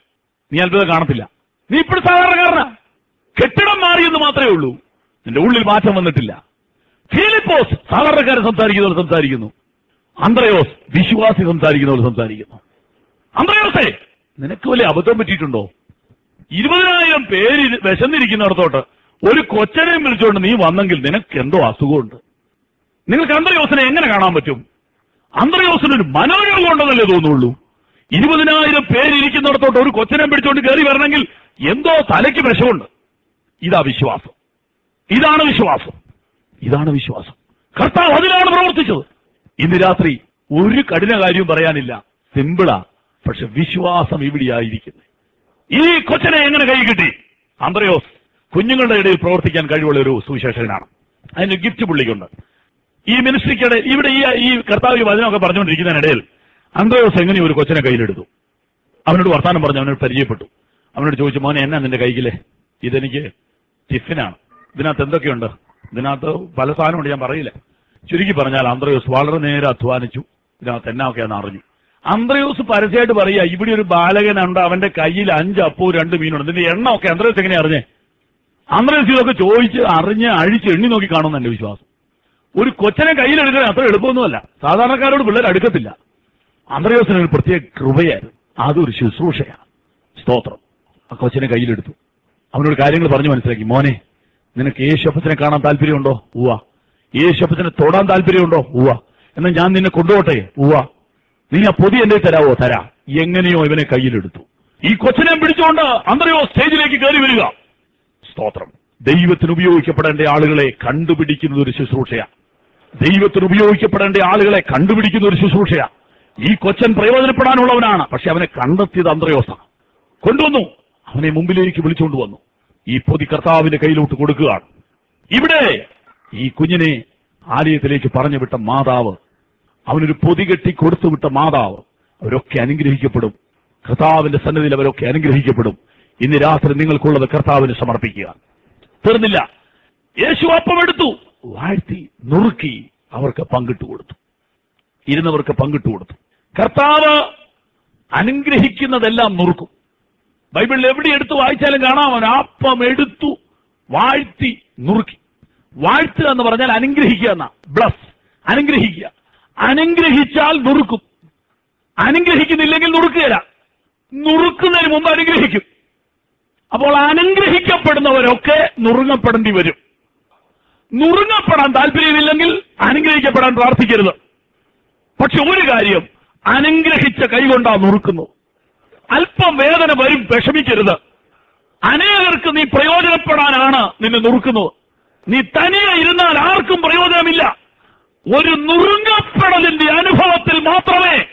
നീ അത്ഭുതം കാണത്തില്ല നീ ഇപ്പോഴും സാധാരണക്കാരനാ കെട്ടിടം മാറിയെന്ന് മാത്രമേ ഉള്ളൂ നിന്റെ ഉള്ളിൽ മാറ്റം വന്നിട്ടില്ല ഫിലിപ്പോസ് സാധാരണക്കാരൻ സംസാരിക്കുന്ന പോലെ സംസാരിക്കുന്നു അന്ത്രയോസ് വിശ്വാസി സംസാരിക്കുന്ന പോലെ സംസാരിക്കുന്നു അന്ത്രയോസേ നിനക്ക് വലിയ അബദ്ധം പറ്റിയിട്ടുണ്ടോ ഇരുപതിനായിരം പേര് ഇത് വിശന്നിരിക്കുന്നിടത്തോട്ട് ഒരു കൊച്ചനെയും വിളിച്ചുകൊണ്ട് നീ വന്നെങ്കിൽ നിനക്ക് എന്തോ അസുഖമുണ്ട് നിങ്ങൾക്ക് അന്ത്രയോസിനെ എങ്ങനെ കാണാൻ പറ്റും അന്ത്രയോസിന് ഒരു മനോരോഗം ഉണ്ടെന്നല്ലേ തോന്നുള്ളൂ ഇരുപതിനായിരം പേരിരിക്കുന്നിടത്തോട്ട് ഒരു കൊച്ചനെ പിടിച്ചുകൊണ്ട് കയറി വരണമെങ്കിൽ എന്തോ തലയ്ക്ക് വിഷമുണ്ട് ഇതാ വിശ്വാസം ഇതാണ് വിശ്വാസം ഇതാണ് വിശ്വാസം കർത്താവ് അതിലാണ് പ്രവർത്തിച്ചത് ഇന്ന് രാത്രി ഒരു കഠിന കാര്യവും പറയാനില്ല സിമ്പിളാ പക്ഷെ വിശ്വാസം ഇവിടെയായിരിക്കുന്നത് ഈ കൊച്ചനെ എങ്ങനെ കൈ കിട്ടി അന്ത്രയോസ് കുഞ്ഞുങ്ങളുടെ ഇടയിൽ പ്രവർത്തിക്കാൻ കഴിവുള്ള ഒരു സുവിശേഷകനാണ് അതിന് ഗിഫ്റ്റ് പുള്ളിക്കുണ്ട് ഈ മിനിസ്ട്രിക്കിടെ ഇവിടെ ഈ ഈ കർത്താവ് ഈ വചനമൊക്കെ പറഞ്ഞുകൊണ്ടിരിക്കുന്നതിനിടയിൽ അന്ത്രയോസ് എങ്ങനെ ഒരു കൊച്ചനെ കയ്യിലെടുത്തു അവനോട് വർത്താനം പറഞ്ഞു അവനോട് പരിചയപ്പെട്ടു അവനോട് ചോദിച്ചു മോനെ എന്നാ നിന്റെ കൈകിലെ ഇതെനിക്ക് ടിഫിനാണ് ഇതിനകത്ത് എന്തൊക്കെയുണ്ട് ഇതിനകത്ത് പല സാധനമുണ്ട് ഞാൻ പറയില്ല ചുരുക്കി പറഞ്ഞാൽ അന്ത്രയോസ് വളരെ നേരെ അധ്വാനിച്ചു ഇതിനകത്ത് എന്നാക്കെയാന്ന് അറിഞ്ഞു അന്ത്രയോസ് പരസ്യമായിട്ട് പറയുക ഇവിടെ ഒരു ബാലകനുണ്ട് അവന്റെ കയ്യിൽ അഞ്ച് അപ്പവും രണ്ട് മീനുണ്ട് ഇതിന്റെ എണ്ണം ഒക്കെ അന്ത്രയോസ് എങ്ങനെയാ അറിഞ്ഞേ അന്ത്രയോസ് ഇതൊക്കെ ചോദിച്ച് അറിഞ്ഞ് അഴിച്ച് എണ്ണി നോക്കി കാണുമെന്ന് എന്റെ വിശ്വാസം ഒരു കൊച്ചനെ കയ്യിലെടുക്കാൻ അത്ര എളുപ്പമൊന്നുമല്ല സാധാരണക്കാരോട് പിള്ളേർ അടുക്കത്തില്ല അന്ത്രയോസിന് ഒരു പ്രത്യേക കൃപയായിരുന്നു അതൊരു ശുശ്രൂഷയാണ് സ്തോത്രം ആ കൊച്ചിനെ കയ്യിലെടുത്തു അവനോട് കാര്യങ്ങൾ പറഞ്ഞു മനസ്സിലാക്കി മോനെ നിനക്ക് യേശപ്പച്ചനെ കാണാൻ താല്പര്യമുണ്ടോ ഉവ്വ യേശപ്പച്ചനെ തൊടാൻ താല്പര്യമുണ്ടോ ഉവ്വ എന്നാൽ ഞാൻ നിന്നെ കൊണ്ടുപോട്ടെ ഉവ്വ നീ ആ പൊതി എന്റെ തരാവോ തരാ എങ്ങനെയോ ഇവനെ കയ്യിലെടുത്തു ഈ കൊച്ചിനെ പിടിച്ചുകൊണ്ട് അന്തരയോ സ്റ്റേജിലേക്ക് കയറി വരിക സ്തോത്രം ദൈവത്തിന് ഉപയോഗിക്കപ്പെടേണ്ട ആളുകളെ കണ്ടുപിടിക്കുന്ന ഒരു ശുശ്രൂഷയാണ് ദൈവത്തിന് ഉപയോഗിക്കപ്പെടേണ്ട ആളുകളെ കണ്ടുപിടിക്കുന്ന ഒരു ശുശ്രൂഷയാണ് ഈ കൊച്ചൻ പ്രയോജനപ്പെടാനുള്ളവനാണ് പക്ഷെ അവനെ കണ്ടെത്തിയത് അന്ത്രയോസാണ് കൊണ്ടുവന്നു അവനെ മുമ്പിലേക്ക് വിളിച്ചുകൊണ്ട് വന്നു ഈ പൊതി കർത്താവിന്റെ കയ്യിലോട്ട് കൊടുക്കുകയാണ് ഇവിടെ ഈ കുഞ്ഞിനെ ആലയത്തിലേക്ക് പറഞ്ഞു വിട്ട മാതാവ് അവനൊരു പൊതി കെട്ടി കൊടുത്തു വിട്ട മാതാവ് അവരൊക്കെ അനുഗ്രഹിക്കപ്പെടും കർത്താവിന്റെ സന്നിധിയിൽ അവരൊക്കെ അനുഗ്രഹിക്കപ്പെടും ഇന്ന് രാത്രി നിങ്ങൾക്കുള്ളത് കർത്താവിന് സമർപ്പിക്കുക തീർന്നില്ല യേശു അപ്പം എടുത്തു വാഴ്ത്തി നുറുക്കി അവർക്ക് പങ്കിട്ടു കൊടുത്തു ഇരുന്നവർക്ക് പങ്കിട്ടു കൊടുത്തു കർത്താവ് അനുഗ്രഹിക്കുന്നതെല്ലാം നുറുക്കും ബൈബിളിൽ എവിടെ എടുത്ത് വായിച്ചാലും കാണാം അവൻ അപ്പം എടുത്തു വാഴ്ത്തി നുറുക്കി വാഴ്ത്തുക എന്ന് പറഞ്ഞാൽ അനുഗ്രഹിക്കുക എന്നാ ബ്ലസ് അനുഗ്രഹിക്കുക അനുഗ്രഹിച്ചാൽ നുറുക്കും അനുഗ്രഹിക്കുന്നില്ലെങ്കിൽ നുറുക്കുകയില്ല നുറുക്കുന്നതിന് മുമ്പ് അനുഗ്രഹിക്കും അപ്പോൾ അനുഗ്രഹിക്കപ്പെടുന്നവരൊക്കെ നുറുങ്ങപ്പെടേണ്ടി വരും നുറുങ്ങപ്പെടാൻ താല്പര്യമില്ലെങ്കിൽ അനുഗ്രഹിക്കപ്പെടാൻ പ്രാർത്ഥിക്കരുത് പക്ഷെ ഒരു കാര്യം അനുഗ്രഹിച്ച കൈകൊണ്ടാ നുറുക്കുന്നു അല്പം വേദന വരും വിഷമിക്കരുത് അനേകർക്ക് നീ പ്രയോജനപ്പെടാനാണ് നിന്നെ നുറുക്കുന്നത് നീ തനിയെ ഇരുന്നാൽ ആർക്കും പ്രയോജനമില്ല ഒരു നുറുങ്ങപ്പെടലിന്റെ അനുഭവത്തിൽ മാത്രമേ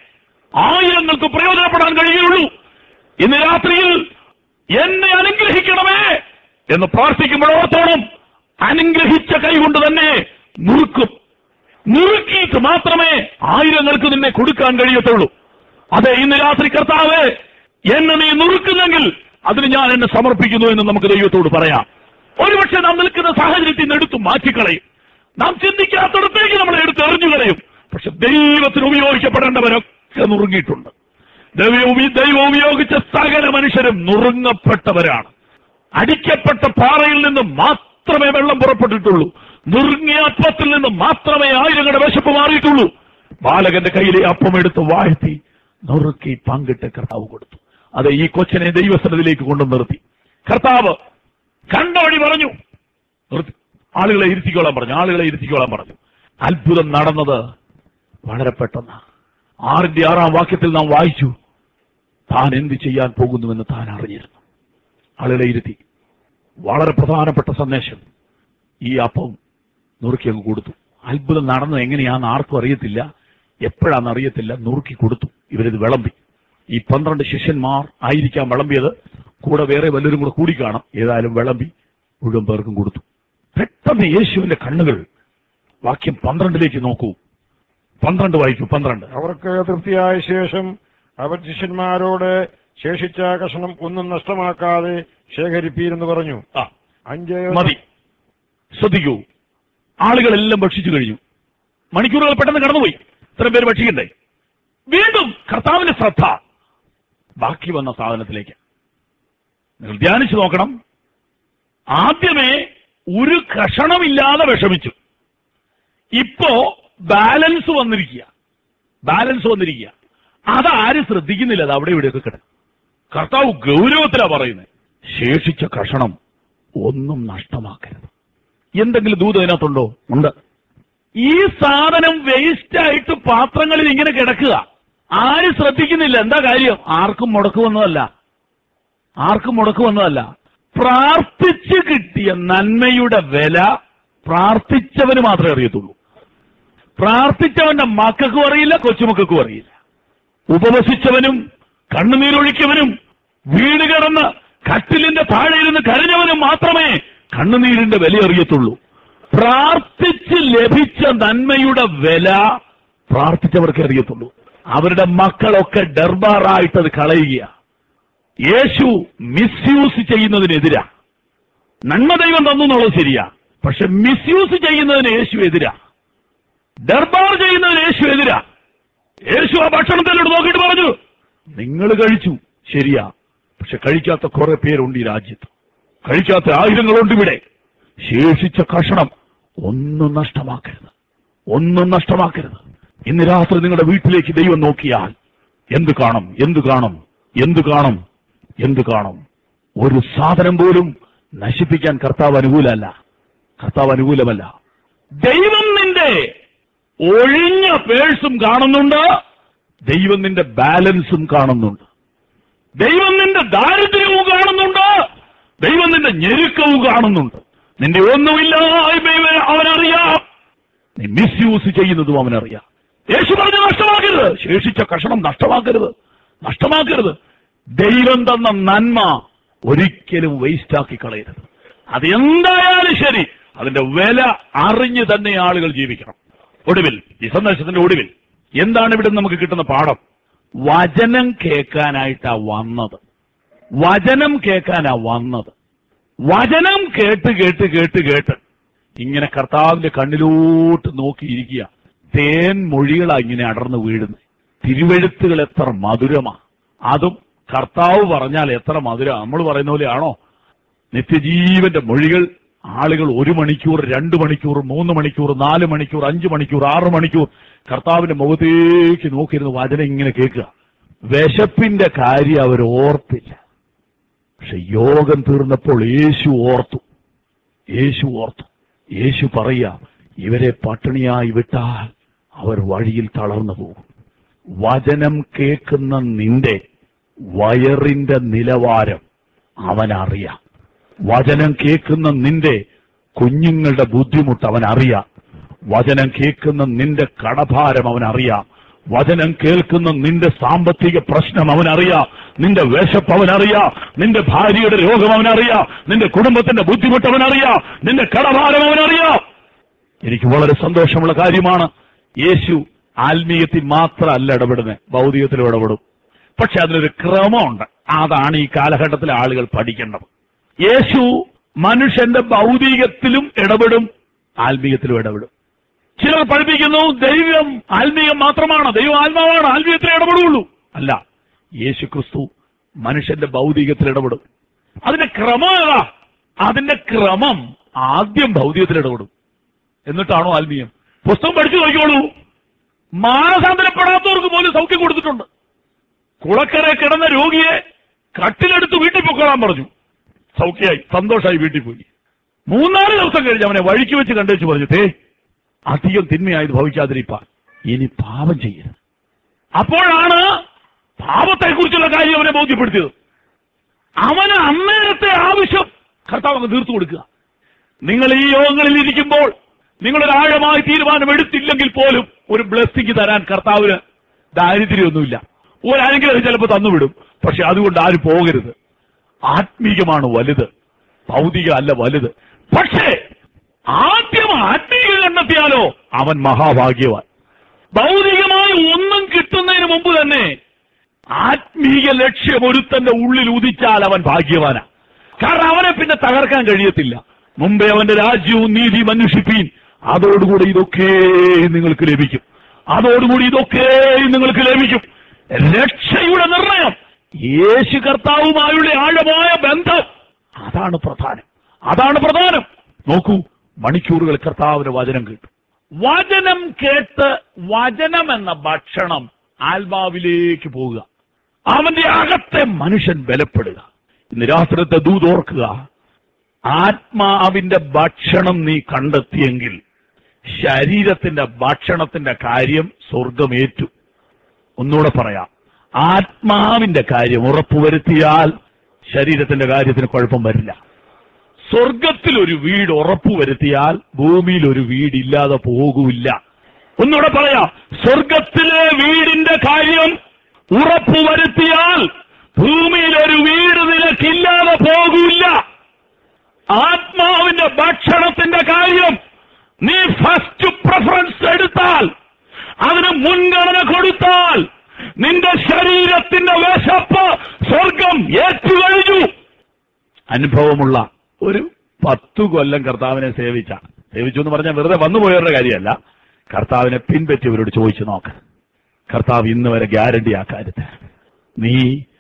ആയിരങ്ങൾക്ക് പ്രയോജനപ്പെടാൻ കഴിയുകയുള്ളൂ ഇന്ന് രാത്രിയിൽ എന്നെ അനുഗ്രഹിക്കണമേ എന്ന് പ്രാർത്ഥിക്കുമ്പോഴോത്തോളം അനുഗ്രഹിച്ച കൈകൊണ്ട് തന്നെ നുറുക്കും നുറുക്കിയിട്ട് മാത്രമേ ആയിരങ്ങൾക്ക് നിന്നെ കൊടുക്കാൻ കഴിയത്തുള്ളൂ അതെ ഇന്ന് രാത്രി കർത്താവ് എന്നെ നീ നുറുക്കുന്നെങ്കിൽ അതിന് ഞാൻ എന്നെ സമർപ്പിക്കുന്നു എന്ന് നമുക്ക് ദൈവത്തോട് പറയാം ഒരുപക്ഷെ നാം നിൽക്കുന്ന സാഹചര്യത്തിൽ നിന്ന് എടുത്തു മാറ്റിക്കളയും നാം ചിന്തിക്കാത്തിടത്തേക്ക് നമ്മളെ എടുത്ത് എറിഞ്ഞു കളയും പക്ഷെ ദൈവത്തിന് ഉപയോഗിക്കപ്പെടേണ്ടവരൊക്കെ നുറുങ്ങിയിട്ടുണ്ട് ദൈവം ഉപ- ദൈവം ഉപയോഗിച്ച സകല മനുഷ്യരും നുറുങ്ങപ്പെട്ടവരാണ് അടിക്കപ്പെട്ട പാറയിൽ നിന്ന് മാത്രമേ വെള്ളം പുറപ്പെട്ടിട്ടുള്ളൂ നുറുങ്ങിയ അപ്പത്തിൽ നിന്ന് മാത്രമേ ആയിരങ്ങളുടെ വിശപ്പ് മാറിയിട്ടുള്ളൂ ബാലകന്റെ കയ്യിലെ അപ്പം എടുത്ത് വാഴ്ത്തി നുറുക്കി പങ്കിട്ട് കർത്താവ് കൊടുത്തു അത് ഈ കൊച്ചിനെ ദൈവസ്ഥലത്തിലേക്ക് കൊണ്ടു നിർത്തി കർത്താവ് കണ്ട വഴി പറഞ്ഞു നിർത്തി ആളുകളെ ഇരുത്തിക്കോളാൻ പറഞ്ഞു ആളുകളെ ഇരുത്തിക്കോളാൻ പറഞ്ഞു അത്ഭുതം നടന്നത് വളരെ പെട്ടെന്ന് ആറിന്റെ ആറാം വാക്യത്തിൽ നാം വായിച്ചു താൻ എന്ത് ചെയ്യാൻ പോകുന്നുവെന്ന് താൻ അറിഞ്ഞിരുന്നു ആളുകളെ ഇരുത്തി വളരെ പ്രധാനപ്പെട്ട സന്ദേശം ഈ അപ്പം നുറുക്കി അങ്ങ് കൊടുത്തു അത്ഭുതം നടന്നത് എങ്ങനെയാണെന്ന് ആർക്കും അറിയത്തില്ല എപ്പോഴാണെന്ന് അറിയത്തില്ല നുറുക്കി കൊടുത്തു ഇവരിത് വിളമ്പി ഈ പന്ത്രണ്ട് ശിഷ്യന്മാർ ആയിരിക്കാം വിളമ്പിയത് കൂടെ വേറെ വല്ലവരും കൂടെ കൂടി കാണാം ഏതായാലും വിളമ്പി മുഴുവൻ പേർക്കും കൊടുത്തു പെട്ടെന്ന് യേശുവിന്റെ കണ്ണുകൾ വാക്യം പന്ത്രണ്ടിലേക്ക് നോക്കൂ പന്ത്രണ്ട് വായിക്കൂ പന്ത്രണ്ട് അവർക്ക് തൃപ്തിയായ ശേഷം അവർ ശിഷ്യന്മാരോട് ശേഷിച്ച കഷണം ഒന്നും നഷ്ടമാക്കാതെ ശേഖരിപ്പീരെന്ന് പറഞ്ഞു ആ അഞ്ച് മതി ശ്രദ്ധിക്കൂ ആളുകളെല്ലാം ഭക്ഷിച്ചു കഴിഞ്ഞു മണിക്കൂറുകൾ പെട്ടെന്ന് കടന്നുപോയി ഇത്രയും പേര് ഭക്ഷിക്കണ്ടേ വീണ്ടും കർത്താവിന്റെ ശ്രദ്ധ ബാക്കി വന്ന സാധനത്തിലേക്ക് നിങ്ങൾ ധ്യാനിച്ചു നോക്കണം ആദ്യമേ ഒരു കഷണമില്ലാതെ വിഷമിച്ചു ഇപ്പോ ബാലൻസ് വന്നിരിക്കുക ബാലൻസ് വന്നിരിക്കുക അതാരും ശ്രദ്ധിക്കുന്നില്ല അത് അവിടെ ഇവിടെയൊക്കെ കിടക്കും കർത്താവ് ഗൗരവത്തിലാ പറയുന്നത് ശേഷിച്ച കഷണം ഒന്നും നഷ്ടമാക്കരുത് എന്തെങ്കിലും ദൂത് അതിനകത്തുണ്ടോ ഉണ്ട് ഈ സാധനം വേസ്റ്റ് ആയിട്ട് പാത്രങ്ങളിൽ ഇങ്ങനെ കിടക്കുക ആരും ശ്രദ്ധിക്കുന്നില്ല എന്താ കാര്യം ആർക്കും മുടക്ക് വന്നതല്ല ആർക്കും മുടക്ക് വന്നതല്ല പ്രാർത്ഥിച്ച് കിട്ടിയ നന്മയുടെ വില പ്രാർത്ഥിച്ചവന് മാത്രമേ അറിയത്തുള്ളൂ പ്രാർത്ഥിച്ചവന്റെ മക്കൾക്കും അറിയില്ല കൊച്ചുമക്കൾക്കും അറിയില്ല ഉപവസിച്ചവനും കണ്ണുനീരൊഴിക്കവനും വീട് കിടന്ന് കട്ടിലിന്റെ താഴെ ഇരുന്ന് കരഞ്ഞവനും മാത്രമേ കണ്ണുനീരിന്റെ വില അറിയത്തുള്ളൂ പ്രാർത്ഥിച്ച് ലഭിച്ച നന്മയുടെ വില പ്രാർത്ഥിച്ചവർക്കേ അറിയത്തുള്ളൂ അവരുടെ മക്കളൊക്കെ ഡർബാറായിട്ട് അത് കളയുക യേശു മിസ്യൂസ് ചെയ്യുന്നതിനെതിരാ നന്മ ദൈവം തന്നു എന്നുള്ളത് ശരിയാ പക്ഷെ മിസ്യൂസ് ചെയ്യുന്നതിന് യേശു എതിരാ ദർബാർ ചെയ്യുന്നതിന് യേശു എതിരാ യേശു ആ ഭക്ഷണത്തിലോട്ട് നോക്കിയിട്ട് പറഞ്ഞു നിങ്ങൾ കഴിച്ചു ശരിയാ പക്ഷെ കഴിക്കാത്ത കുറെ പേരുണ്ട് ഈ രാജ്യത്ത് കഴിക്കാത്ത ആയിരങ്ങളുണ്ട് ഇവിടെ ശേഷിച്ച കഷണം ഒന്നും നഷ്ടമാക്കരുത് ഒന്നും നഷ്ടമാക്കരുത് ഇന്ന് രാത്രി നിങ്ങളുടെ വീട്ടിലേക്ക് ദൈവം നോക്കിയാൽ എന്ത് കാണും എന്ത് കാണും എന്ത് കാണും എന്ത് കാണും ഒരു സാധനം പോലും നശിപ്പിക്കാൻ കർത്താവ് അനുകൂലമല്ല കർത്താവ് അനുകൂലമല്ല ദൈവം നിന്റെ ഒഴിഞ്ഞ പേഴ്സും കാണുന്നുണ്ട് ദൈവം നിന്റെ ബാലൻസും കാണുന്നുണ്ട് ദൈവം നിന്റെ ദാരിദ്ര്യവും കാണുന്നുണ്ട് ദൈവം നിന്റെ ഞെരുക്കവും കാണുന്നുണ്ട് നിന്റെ ഒന്നുമില്ലായ്മയും അവനറിയാം നീ മിസ്യൂസ് ചെയ്യുന്നതും അവനറിയാം യേശു പറഞ്ഞ് നഷ്ടമാക്കരുത് ശേഷിച്ച കഷണം നഷ്ടമാക്കരുത് നഷ്ടമാക്കരുത് ദൈവം തന്ന നന്മ ഒരിക്കലും വേസ്റ്റാക്കി കളയരുത് അത് എന്തായാലും ശരി അതിന്റെ വില അറിഞ്ഞ് തന്നെ ആളുകൾ ജീവിക്കണം ഒടുവിൽ ഈ സന്ദേശത്തിന്റെ ഒടുവിൽ എന്താണ് ഇവിടെ നമുക്ക് കിട്ടുന്ന പാഠം വചനം കേൾക്കാനായിട്ടാ വന്നത് വചനം കേൾക്കാനാ വന്നത് വചനം കേട്ട് കേട്ട് കേട്ട് കേട്ട് ഇങ്ങനെ കർത്താവിന്റെ കണ്ണിലോട്ട് നോക്കിയിരിക്കുക തേൻ മൊഴികളാ ഇങ്ങനെ അടർന്നു വീഴുന്നത് തിരുവെഴുത്തുകൾ എത്ര മധുരമാ അതും കർത്താവ് പറഞ്ഞാൽ എത്ര മധുര നമ്മൾ പറയുന്ന പോലെയാണോ നിത്യജീവന്റെ മൊഴികൾ ആളുകൾ ഒരു മണിക്കൂർ രണ്ട് മണിക്കൂർ മൂന്ന് മണിക്കൂർ നാല് മണിക്കൂർ അഞ്ച് മണിക്കൂർ ആറ് മണിക്കൂർ കർത്താവിന്റെ മുഖത്തേക്ക് നോക്കിയിരുന്ന് വചനം ഇങ്ങനെ കേൾക്കുക വിശപ്പിന്റെ കാര്യം അവർ ഓർത്തില്ല പക്ഷെ യോഗം തീർന്നപ്പോൾ യേശു ഓർത്തു യേശു ഓർത്തു യേശു പറയാ ഇവരെ പട്ടിണിയായി വിട്ടാൽ അവർ വഴിയിൽ തളർന്നു പോകും വചനം കേൾക്കുന്ന നിന്റെ വയറിന്റെ നിലവാരം അവനറിയാം വചനം കേൾക്കുന്ന നിന്റെ കുഞ്ഞുങ്ങളുടെ ബുദ്ധിമുട്ട് അവൻ അറിയാം വചനം കേൾക്കുന്ന നിന്റെ കടഭാരം അവൻ അറിയാം വചനം കേൾക്കുന്ന നിന്റെ സാമ്പത്തിക പ്രശ്നം അവനറിയാം നിന്റെ വിശപ്പ് അവനറിയാം നിന്റെ ഭാര്യയുടെ രോഗം അവനറിയാം നിന്റെ കുടുംബത്തിന്റെ ബുദ്ധിമുട്ട് അവനറിയാം നിന്റെ കടഭാരം അവനറിയാം എനിക്ക് വളരെ സന്തോഷമുള്ള കാര്യമാണ് യേശു ആത്മീയത്തിൽ മാത്രമല്ല ഇടപെടുന്നത് ഭൗതികത്തിലും ഇടപെടും പക്ഷെ അതിനൊരു ക്രമമുണ്ട് അതാണ് ഈ കാലഘട്ടത്തിലെ ആളുകൾ പഠിക്കേണ്ടത് യേശു മനുഷ്യന്റെ ഭൗതികത്തിലും ഇടപെടും ആത്മീയത്തിലും ഇടപെടും ചിലർ പഠിപ്പിക്കുന്നു ദൈവം ആത്മീയം മാത്രമാണ് ദൈവം ആത്മാവാണ് ആത്മീയത്തിൽ ഇടപെടുള്ളൂ അല്ല യേശു ക്രിസ്തു മനുഷ്യന്റെ ഭൗതികത്തിൽ ഇടപെടും അതിന്റെ ക്രമം ഏതാ അതിന്റെ ക്രമം ആദ്യം ഭൗതികത്തിൽ ഇടപെടും എന്നിട്ടാണോ ആത്മീയം പുസ്തകം പഠിച്ചു നോക്കിക്കോളൂ മാനസാന്തരപ്പെടാത്തവർക്ക് പോലും സൗഖ്യം കൊടുത്തിട്ടുണ്ട് കുളക്കര കിടന്ന രോഗിയെ കട്ടിലെടുത്ത് വീട്ടിൽ പൊക്കോളാൻ പറഞ്ഞു സൗഖ്യമായി സന്തോഷമായി വീട്ടിൽ പോയി മൂന്നാല് ദിവസം കഴിഞ്ഞ് അവനെ വഴിക്ക് വെച്ച് കണ്ടുവച്ച് പറഞ്ഞു തേ അധികം തിന്മയായത് ഭവിക്കാതിരിപ്പാൻ ഇനി പാപം ചെയ്യരുത് അപ്പോഴാണ് പാപത്തെക്കുറിച്ചുള്ള കാര്യം അവനെ ബോധ്യപ്പെടുത്തിയത് അവന് അന്നേരത്തെ ആവശ്യം കർത്താവ് അങ്ങ് തീർത്തു കൊടുക്കുക നിങ്ങൾ ഈ യോഗങ്ങളിൽ ഇരിക്കുമ്പോൾ നിങ്ങളൊരു ആഴമായ തീരുമാനം എടുത്തില്ലെങ്കിൽ പോലും ഒരു ബ്ലെസ്സിങ് തരാൻ കർത്താവിന് ദാരിദ്ര്യമൊന്നുമില്ല ഒരനുഗ്രഹം ചിലപ്പോൾ തന്നുവിടും പക്ഷെ അതുകൊണ്ട് ആരും പോകരുത് ആത്മീകമാണ് വലുത് ഭൗതിക അല്ല വലുത് പക്ഷേ ആദ്യം ആത്മീക കണ്ടെത്തിയാലോ അവൻ മഹാഭാഗ്യവാൻ ഭൗതികമായി ഒന്നും കിട്ടുന്നതിന് മുമ്പ് തന്നെ ആത്മീയ ലക്ഷ്യം ഒരുത്തന്റെ ഉള്ളിൽ ഉദിച്ചാൽ അവൻ ഭാഗ്യവാനാ കാരണം അവനെ പിന്നെ തകർക്കാൻ കഴിയത്തില്ല മുമ്പേ അവന്റെ രാജ്യവും നീതി അന്വേഷിപ്പീൻ അതോടുകൂടി ഇതൊക്കെ നിങ്ങൾക്ക് ലഭിക്കും അതോടുകൂടി ഇതൊക്കെ നിങ്ങൾക്ക് ലഭിക്കും രക്ഷയുടെ നിർണയം യേശു കർത്താവുമായുള്ള ആഴമായ ബന്ധം അതാണ് പ്രധാനം അതാണ് പ്രധാനം നോക്കൂ മണിക്കൂറുകൾ കർത്താവിന്റെ വചനം കേട്ടു വചനം കേട്ട് വചനം എന്ന ഭക്ഷണം ആത്മാവിലേക്ക് പോവുക അവന്റെ അകത്തെ മനുഷ്യൻ ബലപ്പെടുക ഇന്ന് രാത്രിത്തെ ദൂതോർക്കുക ആത്മാവിന്റെ ഭക്ഷണം നീ കണ്ടെത്തിയെങ്കിൽ ശരീരത്തിന്റെ ഭക്ഷണത്തിന്റെ കാര്യം സ്വർഗമേറ്റു ഒന്നുകൂടെ പറയാം ആത്മാവിന്റെ കാര്യം ഉറപ്പുവരുത്തിയാൽ ശരീരത്തിന്റെ കാര്യത്തിന് കുഴപ്പം വരില്ല സ്വർഗത്തിൽ ഒരു വീട് ഉറപ്പുവരുത്തിയാൽ ഭൂമിയിൽ ഒരു വീടില്ലാതെ പോകൂല്ല ഒന്നുകൂടെ പറയാം സ്വർഗത്തിലെ വീടിന്റെ കാര്യം ഉറപ്പുവരുത്തിയാൽ ഭൂമിയിൽ ഒരു വീട് നിനക്കില്ലാതെ പോകൂല്ല ആത്മാവിന്റെ ഭക്ഷണത്തിന്റെ കാര്യം നീ ഫസ്റ്റ് പ്രിഫറൻസ് എടുത്താൽ അതിന് മുൻഗണന കൊടുത്താൽ നിന്റെ ശരീരത്തിന്റെ വിശപ്പ് സ്വർഗം ഏറ്റുകഴിഞ്ഞു അനുഭവമുള്ള ഒരു പത്തു കൊല്ലം കർത്താവിനെ സേവിച്ച സേവിച്ചു എന്ന് പറഞ്ഞാൽ വെറുതെ വന്നുപോയവരുടെ കാര്യമല്ല കർത്താവിനെ പിൻപറ്റിയവരോട് ചോദിച്ചു നോക്ക് കർത്താവ് ഇന്ന് വരെ ഗ്യാരണ്ടി ആ കാര്യത്തിൽ നീ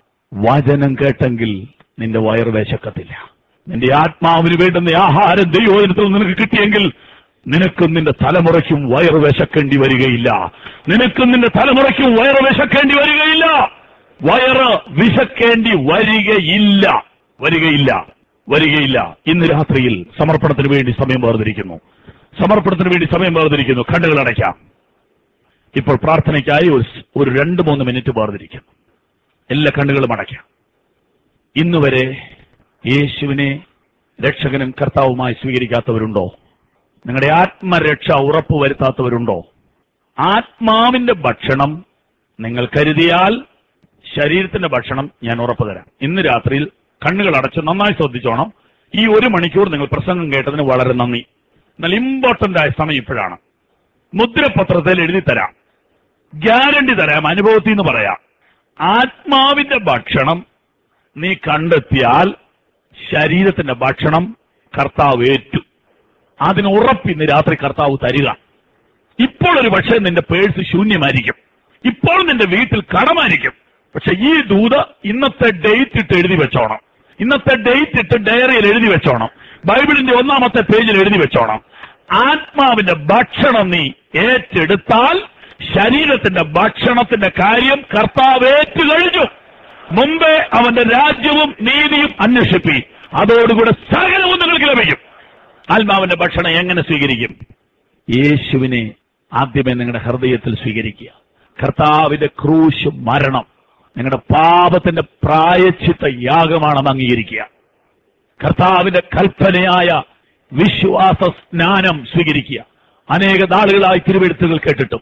വചനം കേട്ടെങ്കിൽ നിന്റെ വയറ് വിശക്കത്തില്ല നിന്റെ ആത്മാവിന് വേണ്ടുന്ന ആഹാരം ദൈവോചനത്തിൽ നിനക്ക് കിട്ടിയെങ്കിൽ നിനക്കും നിന്റെ തലമുറയ്ക്കും വയറ് വിശക്കേണ്ടി വരികയില്ല നിനക്കും നിന്റെ തലമുറയ്ക്കും വയറ് വിശക്കേണ്ടി വരികയില്ല വയറ് വിശക്കേണ്ടി വരികയില്ല വരികയില്ല വരികയില്ല ഇന്ന് രാത്രിയിൽ സമർപ്പണത്തിന് വേണ്ടി സമയം വേർതിരിക്കുന്നു സമർപ്പണത്തിന് വേണ്ടി സമയം വേർതിരിക്കുന്നു കണ്ണുകൾ അടയ്ക്കാം ഇപ്പോൾ പ്രാർത്ഥനയ്ക്കായി ഒരു സ്- ഒരു രണ്ട് മൂന്ന് മിനിറ്റ് വേർതിരിക്കുന്നു എല്ലാ കണ്ണുകളും അടയ്ക്കാം ഇന്നുവരെ യേശുവിനെ രക്ഷകനും കർത്താവുമായി സ്വീകരിക്കാത്തവരുണ്ടോ നിങ്ങളുടെ ആത്മരക്ഷ ഉറപ്പുവരുത്താത്തവരുണ്ടോ ആത്മാവിന്റെ ഭക്ഷണം നിങ്ങൾ കരുതിയാൽ ശരീരത്തിന്റെ ഭക്ഷണം ഞാൻ ഉറപ്പു തരാം ഇന്ന് രാത്രിയിൽ കണ്ണുകൾ അടച്ച് നന്നായി ശ്രദ്ധിച്ചോണം ഈ ഒരു മണിക്കൂർ നിങ്ങൾ പ്രസംഗം കേട്ടതിന് വളരെ നന്ദി എന്നാൽ ഇമ്പോർട്ടന്റ് ആയ സമയം ഇപ്പോഴാണ് മുദ്രപത്രത്തിൽ എഴുതി തരാം ഗ്യാരണ്ടി തരാം അനുഭവത്തിൽ നിന്ന് പറയാം ആത്മാവിന്റെ ഭക്ഷണം നീ കണ്ടെത്തിയാൽ ശരീരത്തിന്റെ ഭക്ഷണം കർത്താവ് ഏറ്റു അതിന് ഉറപ്പ് ഇന്ന് രാത്രി കർത്താവ് തരിക ഇപ്പോൾ ഒരു പക്ഷേ നിന്റെ പേഴ്സ് ശൂന്യമായിരിക്കും ഇപ്പോൾ നിന്റെ വീട്ടിൽ കടമായിരിക്കും പക്ഷെ ഈ ദൂത് ഇന്നത്തെ ഡേറ്റ് ഇട്ട് എഴുതി വെച്ചോണം ഇന്നത്തെ ഡേറ്റ് ഇട്ട് ഡയറിയിൽ എഴുതി വെച്ചോണം ബൈബിളിന്റെ ഒന്നാമത്തെ പേജിൽ എഴുതി വെച്ചോണം ആത്മാവിന്റെ ഭക്ഷണം നീ ഏറ്റെടുത്താൽ ശരീരത്തിന്റെ ഭക്ഷണത്തിന്റെ കാര്യം കർത്താവ് ഏറ്റു കഴിഞ്ഞു മുമ്പേ അവന്റെ രാജ്യവും നീതിയും അന്വേഷിപ്പി അതോടുകൂടെ സകലവും നിങ്ങൾക്ക് ലഭിക്കും ആത്മാവിന്റെ ഭക്ഷണം എങ്ങനെ സ്വീകരിക്കും യേശുവിനെ ആദ്യമേ നിങ്ങളുടെ ഹൃദയത്തിൽ സ്വീകരിക്കുക കർത്താവിന്റെ ക്രൂശ് മരണം നിങ്ങളുടെ പാപത്തിന്റെ പ്രായച്ചിത്ത യാഗമാണെന്ന് അംഗീകരിക്കുക കർത്താവിന്റെ കൽപ്പനയായ വിശ്വാസ സ്നാനം സ്വീകരിക്കുക അനേക നാളുകളായി തിരുവെഴുത്തുകൾ കേട്ടിട്ടും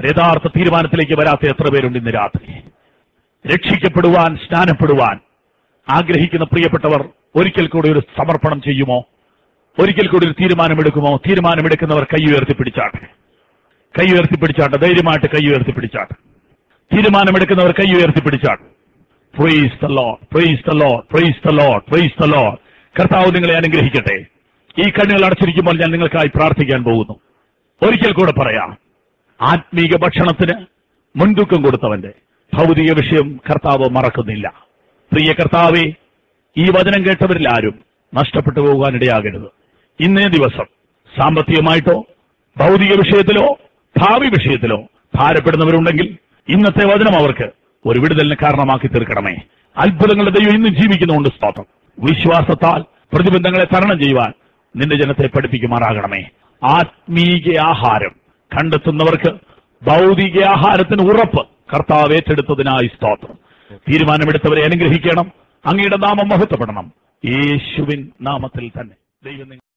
ഒരു യഥാർത്ഥ തീരുമാനത്തിലേക്ക് വരാത്ത എത്ര പേരുണ്ട് ഇന്ന് രാത്രി രക്ഷിക്കപ്പെടുവാൻ സ്നാനപ്പെടുവാൻ ആഗ്രഹിക്കുന്ന പ്രിയപ്പെട്ടവർ ഒരിക്കൽ കൂടി ഒരു സമർപ്പണം ചെയ്യുമോ ഒരിക്കൽ കൂടി ഒരു തീരുമാനമെടുക്കുമോ തീരുമാനമെടുക്കുന്നവർ കൈ ഉയർത്തിപ്പിടിച്ചാട്ടെ കൈ ഉയർത്തിപ്പിടിച്ചാട്ടെ ധൈര്യമായിട്ട് കൈ ഉയർത്തിപ്പിടിച്ചാട്ടെ തീരുമാനമെടുക്കുന്നവർ കൈ ഉയർത്തിപ്പിടിച്ചാട്ടെ praise the lord praise the lord praise the lord praise the lord കർത്താവ് നിങ്ങളെ അനുഗ്രഹിക്കട്ടെ ഈ കണ്ണുകൾ അടച്ചിരിക്കുമ്പോൾ ഞാൻ നിങ്ങൾക്കായി പ്രാർത്ഥിക്കാൻ പോകുന്നു ഒരിക്കൽ കൂടെ പറയാം ആത്മീക ഭക്ഷണത്തിന് മുൻതൂക്കം കൊടുത്തവന്റെ ഭൗതിക വിഷയം കർത്താവ് മറക്കുന്നില്ല പ്രിയ കർത്താവെ ഈ വചനം കേട്ടവരിൽ ആരും നഷ്ടപ്പെട്ടു പോകാനിടയാകരുത് ഇന്നേ ദിവസം സാമ്പത്തികമായിട്ടോ ഭൗതിക വിഷയത്തിലോ ഭാവി വിഷയത്തിലോ ഭാരപ്പെടുന്നവരുണ്ടെങ്കിൽ ഇന്നത്തെ വചനം അവർക്ക് ഒരു വിടുതലിന് കാരണമാക്കി തീർക്കണമേ അത്ഭുതങ്ങളുടെ ദൈവം ഇന്നും ജീവിക്കുന്നുണ്ട് സ്തോത്രം വിശ്വാസത്താൽ പ്രതിബന്ധങ്ങളെ തരണം ചെയ്യുവാൻ നിന്റെ ജനത്തെ പഠിപ്പിക്കുമാറാകണമേ ആത്മീക ആഹാരം കണ്ടെത്തുന്നവർക്ക് ഭൗതിക ആഹാരത്തിന് ഉറപ്പ് കർത്താവ് ഏറ്റെടുത്തതിനായി സ്തോത്രം തീരുമാനമെടുത്തവരെ അനുഗ്രഹിക്കണം അങ്ങയുടെ നാമം മഹത്വപ്പെടണം യേശുവിൻ നാമത്തിൽ തന്നെ ദൈവം നിങ്ങളെ